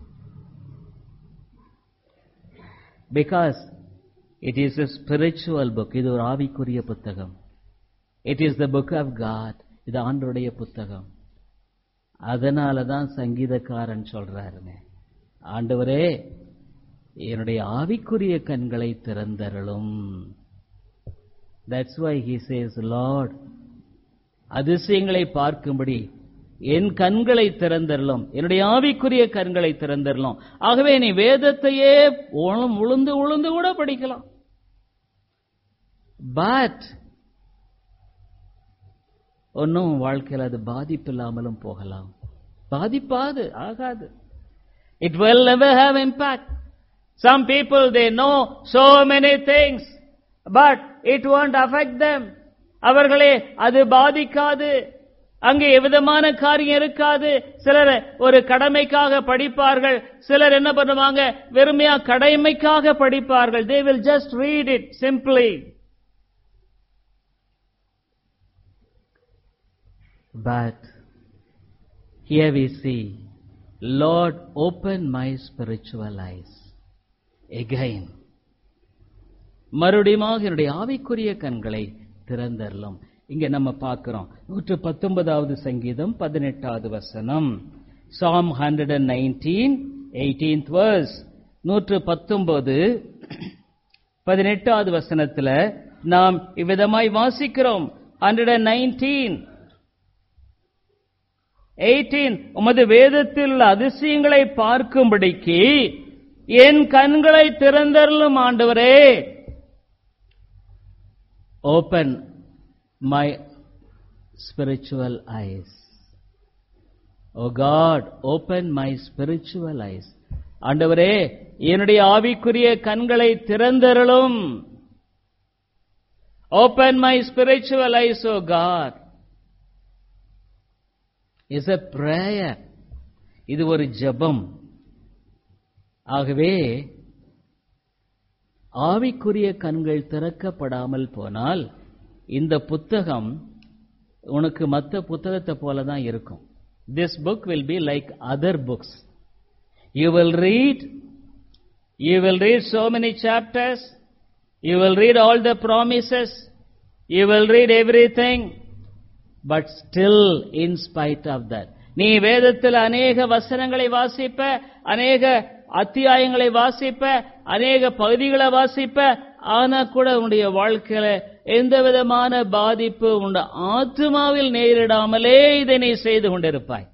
because it is a spiritual book இது ஒரு ஆவிக்குரிய புத்தகம் it is the book of God இது ஆண்டருடைய புத்தகம் அதனால தான் சங்கீதக்காரன் சொல்றாருங்க ஆண்டவரே என்னுடைய ஆவிக்குரிய கண்களை திறந்தருளும் that's why he says lord அதிசயங்களை பார்க்கும்படி என் கண்களை திறந்தரலும் என்னுடைய ஆவிக்குரிய கண்களை திறந்தரலும் ஆகவே நீ வேதத்தையே உளும் உளுந்து உளுந்து கூட படிக்கலாம் பட் ஒன்னும் வாழ்க்கையில் அது பாதிப்பு இல்லாமலும் போகலாம் பாதிப்பாது ஆகாது it will never have impact some people they know so many things but it won't affect them அவர்களே அது பாதிக்காது அங்கே எவ்விதமான காரியம் இருக்காது சிலர் ஒரு கடமைக்காக படிப்பார்கள் சிலர் என்ன பண்ணுவாங்க வெறுமையா கடமைக்காக படிப்பார்கள் they will just read it simply but here we see lord open my spiritual eyes again மறுபடியும் என்னுடைய ஆவிக்குரிய கண்களை திறந்தரலும் இங்க நம்ம பார்க்கிறோம் நூற்று பத்தொன்பதாவது சங்கீதம் பதினெட்டாவது வசனம் psalm hundred and nineteen eighteenth verse நூற்று பத்தொன்பது பதினெட்டாவது வசனத்துல நாம் இவ்விதமாய் வாசிக்கிறோம் ஹண்ட்ரட் அண்ட் நைன்டீன் எயிட்டீன் உமது வேதத்தில் உள்ள அதிசயங்களை பார்க்கும்படிக்கு என் கண்களை திறந்தருளும் ஆண்டவரே open my spiritual eyes. O God, open my spiritual eyes. ஆண்டவரே என்னுடைய ஆவிக்குரிய கண்களை திறந்தருளும் open my spiritual eyes oh God is a prayer இது ஒரு ஜெபம் ஆகவே ஆவிக்குரிய கண்கள் திறக்கப்படாமல் போனால் இந்த புத்தகம் உனக்கு மற்ற புத்தகத்தை போல தான் இருக்கும் this book will be like other books you will read you will read so many chapters you will read all the promises you will read everything but still in spite of that நீ வேதத்தில் அநேக வசனங்களை வாசிப்ப அநேக அத்தியாயங்களை வாசிப்ப அநேக பகுதிகளை வாசிப்ப ஆனா கூட உன்னுடைய வாழ்க்கையில எந்த விதமான பாதிப்பு உண்ட ஆத்மாவில் நேரிடாமலே இதை நீ செய்து கொண்டிருப்பாய்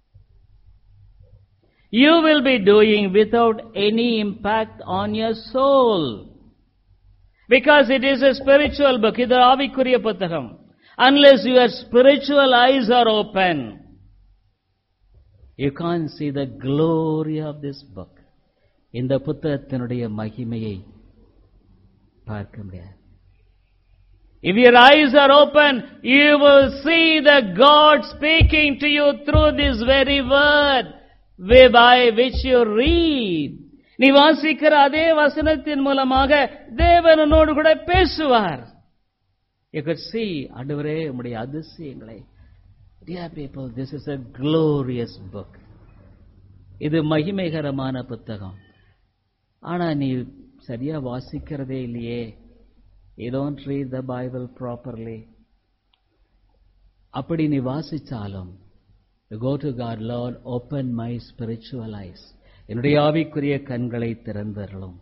You will be doing without any impact on your soul. Because it is a spiritual book. இது ஆவிக்குரிய புத்தகம். Unless your spiritual eyes are open, you can't see the glory of this book. இந்த புத்தகத்தினுடைய மகிமையை பார்க்க முடியாது If your eyes are open, you will see the God speaking to you through this very word by which you read. நீ வாசிக்கிற அதே வசனத்தின் மூலமாக தேவன் உன்னோடு கூட பேசுவார் You could see, ஆண்டவரே உம்முடைய அதிசயங்களை Dear people, this is a glorious book. இது மகிமைகரமான புத்தகம் ஆனா நீ சரியா வாசிக்கிறதே இல்லையே you don't read the Bible properly அப்படி நீ வாசிச்சாலும் go to God lord open my spiritual eyes என்னுடைய ஆவிக்குரிய கண்களை திறந்தருளும்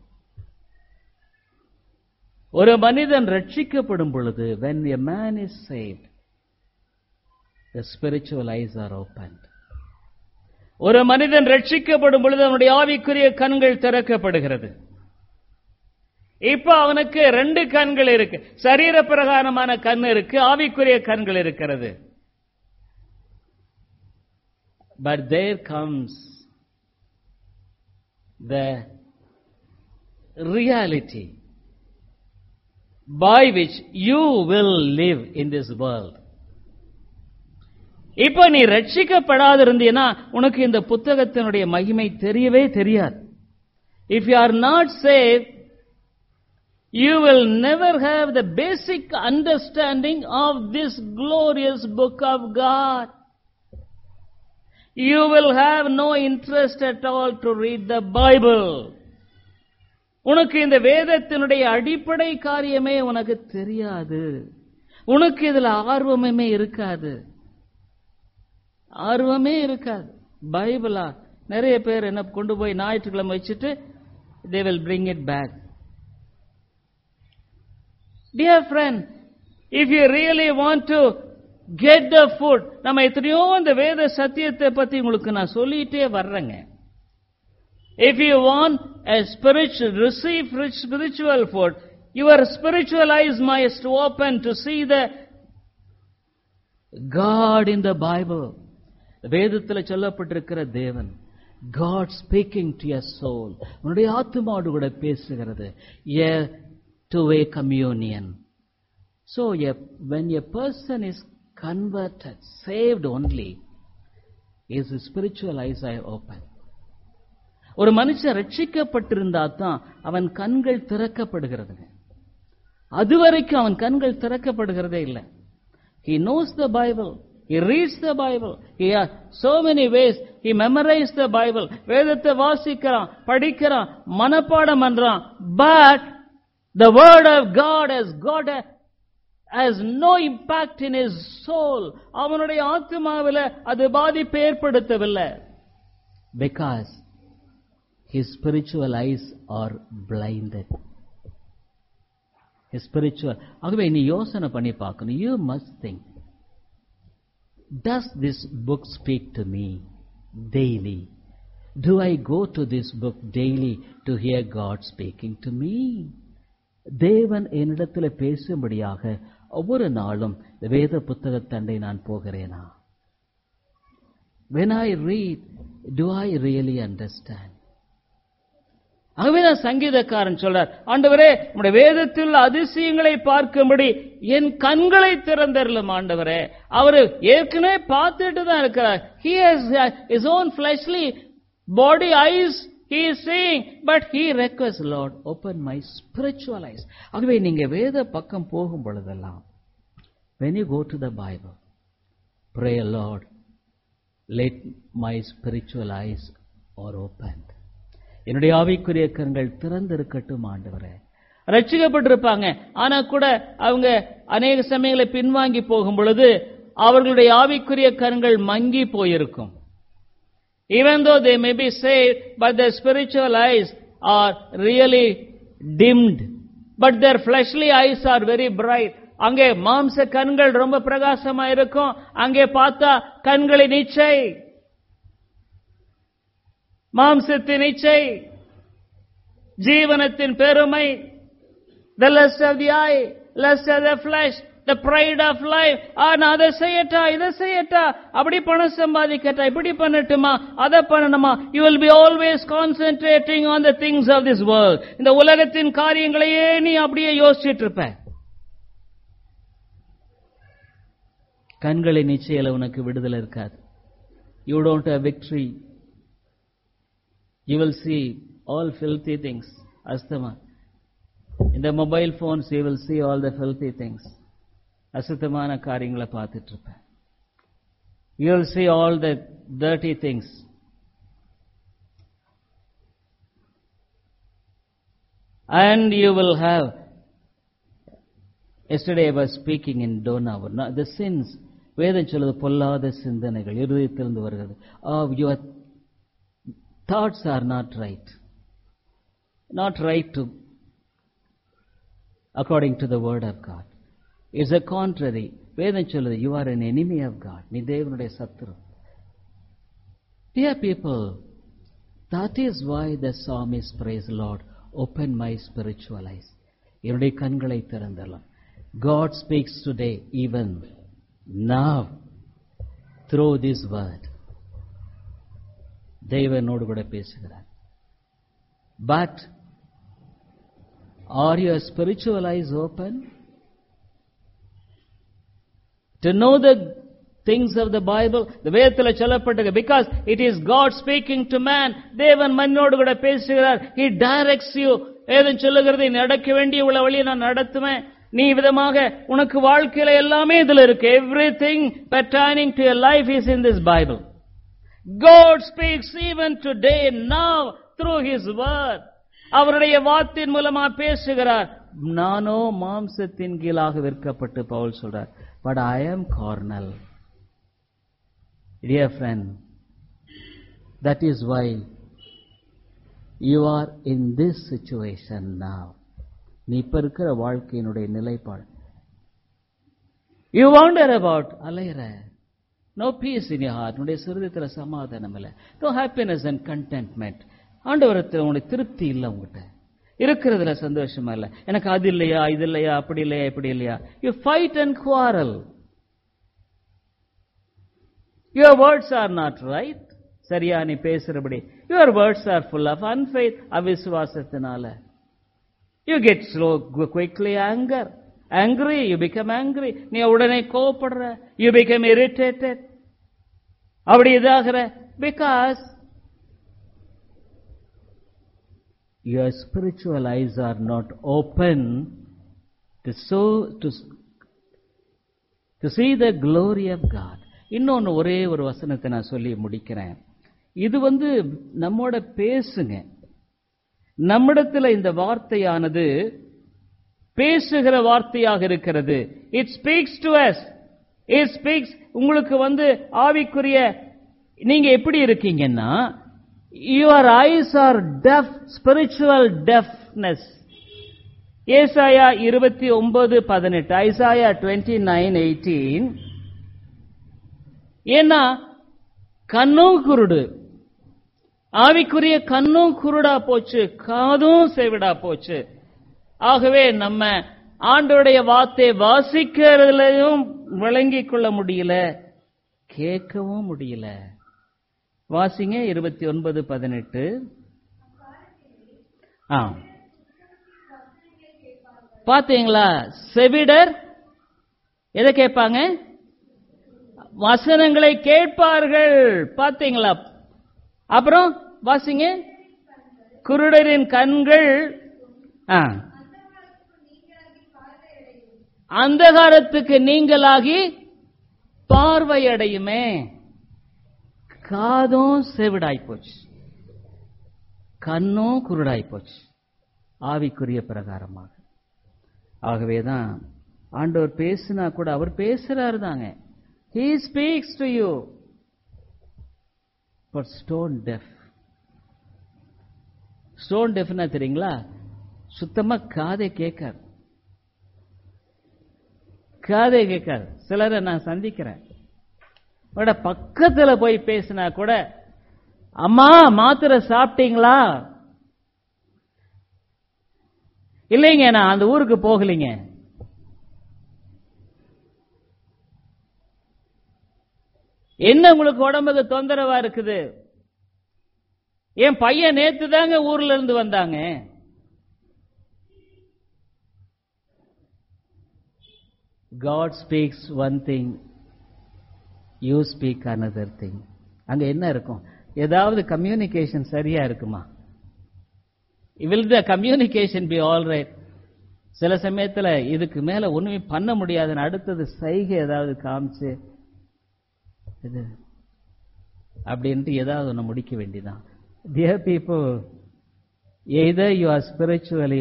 ஒரு மனிதன் ரட்சிக்கப்படும் பொழுது when a man is saved the spiritual eyes are opened ஒரு மனிதன் ரட்சிக்கப்படும் பொழுது அவனுடைய ஆவிக்குரிய கண்கள் திறக்கப்படுகிறது இப்ப அவனுக்கு ரெண்டு கண்கள் இருக்கு சரீர பிரகாரமான கண் இருக்கு ஆவிக்குரிய கண்கள் இருக்கிறது but there comes the reality by which you will live in this world. இப்ப நீ ரட்சிக்கப்படாதிருந்தீனா உனக்கு இந்த புத்தகத்தினுடைய மகிமை தெரியவே தெரியாது if you are not save you will never have the basic understanding of this glorious book of God you will have no interest at all to read the Bible உனக்கு இந்த வேதத்தினுடைய அடிப்படை காரியமே உனக்கு தெரியாது உனக்கு இதுல ஆர்வமே இருக்காது ஆர்வமே இருக்காது பைபிளா நிறைய பேர் என்ன கொண்டு போய் ஞாயிற்றுக்கிழமை வச்சுட்டு they will bring it back dear friend if you really want to get the food நம்ம எத்தனையோ இந்த வேத சத்தியத்தை பத்தி உங்களுக்கு நான் சொல்லிட்டே வர்றேங்க If you want a spiritual, receive rich spiritual food, your spiritual eyes must open to see the God in the Bible. வேதத்தில் சொல்லப்பட்டிருக்கிற தேவன் God speaking to your soul. உன்னுடைய ஆத்மாவோடு கூட பேசுகிறது. A two-way communion. So a, when a person is converted, saved only, his spiritual eyes are open. ஒரு மனுஷன் ரட்சிக்கப்பட்டிருந்தா தான் அவன் கண்கள் திறக்கப்படுகிறதுங்க அதுவரைக்கும் அவன் கண்கள் திறக்கப்படுகிறதே இல்லை he knows the Bible he reads the Bible he so many ways he memorize the Bible வேதத்தை வாசிக்கிறான் படிக்கிறான் மனப்பாடம் பண்றான் but the word of God has God has no impact in his soul அவனுடைய ஆத்மாவில் அது பாதிப்பை ஏற்படுத்தவில்லை because his spiritual eyes are blinded. His spiritual. ஆகவே நீ யோசனை பண்ணி பார்க்கணும் you must think does this book speak to me daily do I go to this book daily to hear God speaking to me தேவன் என்னிடத்தில் பேசும்படியாக ஒவ்வொரு நாளும் இந்த வேத புத்தகத்தண்டை நான் போகிறேனா when I read do I really understand ஆகவேதான் சங்கீதக்காரன் சொல்றார் ஆண்டவரே உடைய வேதத்தில் உள்ள அதிசயங்களை பார்க்கும்படி என் கண்களை திறந்தரலும் ஆண்டவரே அவரு ஏற்கனவே பார்த்துட்டு தான் இருக்கிறார் he has uh, his own fleshly body eyes he is seeing but he requests lord open my spiritual eyes ஆகவே நீங்க வேத பக்கம் போகும் பொழுதெல்லாம் when you go to the bible pray lord let my spiritual eyes are opened என்னுடைய ஆவிக்குரிய கண்கள் திறந்திருக்கட்டும் ஆண்டவரே ரட்சிக்கப்பட்டிருப்பாங்க ஆனா கூட அவங்க அநேக சமயங்களை பின்வாங்கி போகும் பொழுது அவர்களுடைய ஆவிக்குரிய கண்கள் மங்கி போயிருக்கும் even though they may be saved but their spiritual eyes are really dimmed but their fleshly eyes are very bright அங்கே மாம்ச கண்கள் ரொம்ப பிரகாசமா இருக்கும் அங்கே பார்த்தா கண்களின் இச்சை மாம்சத்தின் இச்சை ஜீவனத்தின் பெருமை the lust of the eye lust of the flesh the pride of life ஆ நான் அதை செய்யட்டா இதை செய்யட்டா அப்படி பணம் சம்பாதிக்கட்டா இப்படி பண்ணட்டுமா அதை பண்ணணுமா you will be always concentrating on the things of this world இந்த உலகத்தின் காரியங்களையே நீ அப்படியே யோசிச்சுட்டு இருப்ப கண்களின் நிச்சயில உனக்கு விடுதலை இருக்காது you don't have victory you will see all filthy things asthma in the mobile phones you will see all the filthy things அசுத்தமான காரியங்களை பார்த்துட்டு இருப்பேன் you will see all the dirty things and you will have yesterday i was speaking in donavar Now, the sins வேதம் சொல்லுது பொல்லாத சிந்தனைகள் இருதயத்திலிருந்து வருகிறது oh, your thoughts are not right. Not right to, according to the word of God. It's a contrary. வேதம் சொல்லுது you are an enemy of God. நீ தேவனுடைய சத்துரு. Dear people, that is why the psalmist prays Lord, open my spiritual eyes. என்னுடைய கண்களை திறந்தலாம். God speaks today, even now, through this word. தேவனோடு கூட பேசுகிறார் but are your spiritual eyes open to know the things of the Bible இந்த வேதத்தில் சொல்லப்பட்டது because it is God speaking to man தேவன் மண்ணோடு கூட பேசுகிறார் ஹி டைரக்ட்ஸ் யூ வேதம் சொல்லுகிறது நடக்க வேண்டிய உள்ள வழியை நான் நடத்துவேன் நீ விதமாக உனக்கு வாழ்க்கையில எல்லாமே இதுல இருக்கு everything pertaining to your life is in this Bible God speaks even today now through His word. அவருடைய வார்த்தையின் மூலமா பேசுகிறார் நானோ மாம்சத்தின் கீழாக விற்கப்பட்டு பவுல் சொல்றார் but I am carnal dear friend that is why you are in this situation now நீ இப்ப இருக்கிற வாழ்க்கையினுடைய நிலைப்பாடு யூ வாண்டர் அபவுட் அலையிற நோ பீஸ் இன் ஹார்ட் உன்னுடைய சிறுதத்தில் சமாதானம் இல்லை நோ ஹாப்பினஸ் அண்ட் கண்டென்ட்மெண்ட் ஆண்டவரத்தில் உனக்கு திருப்தி இல்லை உங்ககிட்ட இருக்கிறதுல சந்தோஷமா இல்லை எனக்கு அது இல்லையா இது இல்லையா அப்படி இல்லையா இப்படி இல்லையா you fight and quarrel your words are not right சரியா நீ பேசுறபடி your words are full of unfaith அவிசுவாசத்தினால you get slow quickly anger angry you become angry நீ உடனே கோவப்படுற you become irritated அப்படி இதாகிற because your spiritual eyes are not open to so to to see the glory of God இன்னொன்னு ஒரே ஒரு வசனத்தை நான் சொல்லி முடிக்கிறேன் இது வந்து நம்மோட பேசுங்க நம்மிடத்துல இந்த வார்த்தையானது பேசுகிற வார்த்தையாக இருக்கிறது it speaks to us it speaks உங்களுக்கு வந்து ஆவிக்குரிய நீங்க எப்படி இருக்கீங்கன்னா your eyes are deaf spiritual deafness ஏசாயா இருபத்தி ஒன்பது பதினெட்டு ஐசாயா டுவெண்ட்டி நைன் எயிட்டீன் ஏன்னா கண்ணும் குருடு ஆவிக்குரிய கண்ணும் குருடா போச்சு காதும் செவிடா போச்சு ஆகவே நம்ம ஆண்டோடைய வார்த்தை வாசிக்கிறதுலயும் விளங்கிக் கொள்ள முடியல கேட்கவும் முடியல வாசிங்க இருபத்தி ஒன்பது பதினெட்டு ஆ பாத்தீங்களா செவிடர் எதை கேட்பாங்க வசனங்களை கேட்பார்கள் பாத்தீங்களா அப்புறம் வாசிங்க குருடரின் கண்கள் ஆ. அந்தகாரத்துக்கு நீங்களாகி பார்வையடையுமே காதும் செவிடாய் போச்சு கண்ணும் குருடாய் போச்சு ஆவிக்குரிய பிரகாரமாக ஆகவேதான் ஆண்டவர் பேசினா கூட அவர் பேசுறாரு தாங்க he speaks to you but stone deaf stone டெஃப்னா தெரியுங்களா சுத்தமா காதை கேட்காது காதை கேட்காது சிலரை நான் சந்திக்கிறேன் விட பக்கத்துல போய் பேசினா கூட அம்மா மாத்திரை சாப்பிட்டீங்களா இல்லைங்க நான் அந்த ஊருக்கு போகலைங்க என்ன உங்களுக்கு உடம்புக்கு தொந்தரவா இருக்குது என் பையன் நேத்து தாங்க ஊர்ல இருந்து வந்தாங்க God speaks one thing, you speak another thing. அங்க என்ன இருக்கும் ஏதாவது கம்யூனிகேஷன் சரியா இருக்குமா will the communication be all right சில சமயத்துல இதுக்கு மேல ஒண்ணுமே பண்ண முடியாதுன்னு அடுத்தது சைகை ஏதாவது காமிச்சு இது அப்படின்ட்டு ஏதாவது ஒன்று முடிக்க வேண்டியதான் dear people either you are spiritually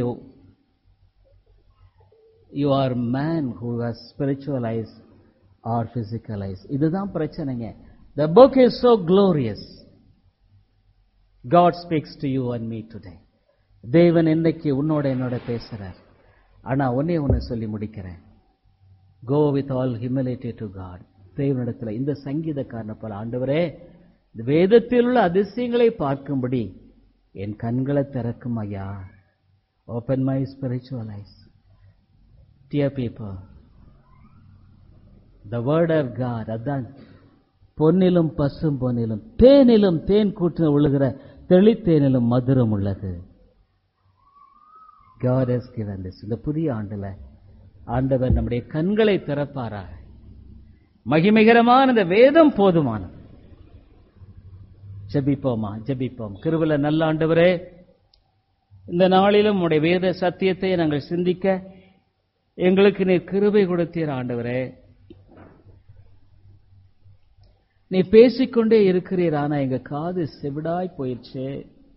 you are man who are spiritualize or physicalize இதுதான் பிரச்சனைங்க the book is so glorious God speaks to you and me today தேவன் இன்னைக்கு உன்னோட என்னோட பேசுறார் ஆனா ஒன்னே ஒன்னு சொல்லி முடிக்கிறேன் go with all humility to God தேவனிடத்துல இந்த சங்கீதக்காரனை போல ஆண்டவரே இந்த வேதத்தில் உள்ள அதிசயங்களை பார்க்கும்படி என் கண்களை திறக்கும் ஐயா open my spiritual eyes dear people the word of God அதான் பொன்னிலும் பசும் பொன்னிலும் தேனிலும் தேன் கூட்டின விழுகிற தெளித்தேனிலும் மதுரம் உள்ளது God has given this. இந்த புதிய ஆண்டுல ஆண்டவர் நம்முடைய கண்களை திறப்பாராக மகிமைகரமான இந்த வேதம் போதுமானது ஜெபிப்போமா ஜெபிப்போம் கிருபல நல்ல ஆண்டவரே இந்த நாளிலும் உடைய வேத சத்தியத்தை நாங்கள் சிந்திக்க எங்களுக்கு நீர் கிருபை கொடுத்தீர் ஆண்டவரே நீ பேசிக்கொண்டே இருக்கிறீர் ஆனா எங்க காது செவிடாய் போயிடுச்சு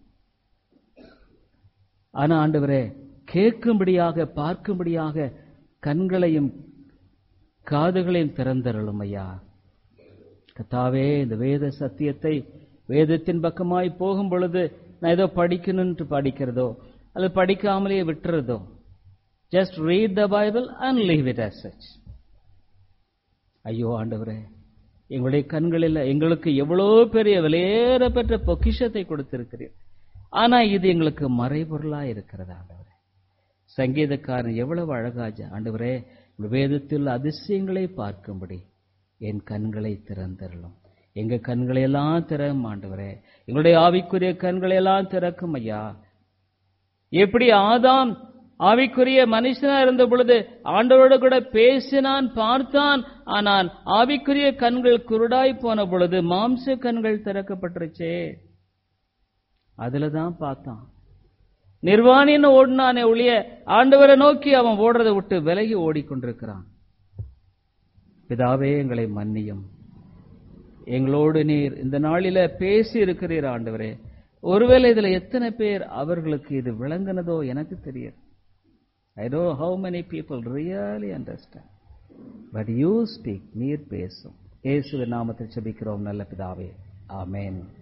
ஆனா ஆண்டவரே கேட்கும்படியாக பார்க்கும்படியாக கண்களையும் காதுகளையும் திறந்தருளும் ஐயா கத்தாவே இந்த வேத சத்தியத்தை வேதத்தின் பக்கமாய் போகும் பொழுது நான் ஏதோ படிக்கணும்னு படிக்கிறதோ அல்லது படிக்காமலே விட்டுறதோ just read the Bible and leave it as such ஐயோ ஆண்டவரே எங்களுடைய கண்களில் எங்களுக்கு எவ்வளோ பெரிய விலையேறப்பெற்ற பொக்கிஷத்தை கொடுத்திருக்கிறீர் ஆனா இது எங்களுக்கு மறைபொருளா இருக்கிறது ஆண்டவரே சங்கீதக்காரன் எவ்வளவு அழகாஜ ஆண்டவரே வேதத்தில் அதிசயங்களை பார்க்கும்படி என் கண்களை திறந்தரலும் எங்க கண்களை எல்லாம் திறக்கும் ஆண்டவரே எங்களுடைய ஆவிக்குரிய கண்களை எல்லாம் திறக்கும் ஐயா எப்படி ஆதாம் ஆவிக்குரிய மனுஷனா இருந்த பொழுது ஆண்டவரோடு கூட பேசினான் பார்த்தான் ஆனால் ஆவிக்குரிய கண்கள் குருடாய் போன பொழுது மாம்ச கண்கள் திறக்கப்பட்டுருச்சே அதுல தான் பார்த்தான் நிர்வாணின்னு ஓடினானே ஒழிய ஆண்டவரை நோக்கி அவன் ஓடுறதை விட்டு விலகி ஓடிக்கொண்டிருக்கிறான் பிதாவே எங்களை மன்னியும் எங்களோடு நீர் இந்த நாளில பேசி இருக்கிறீர் ஆண்டவரே ஒருவேளை இதுல எத்தனை பேர் அவர்களுக்கு இது விளங்குனதோ எனக்கு தெரியாது I do how many people really understand but you speak நீர் பேசும் இயேசுவின் நாமத்தில் செபிக்கிறோம் நல்ல பிதாவே ஆமென்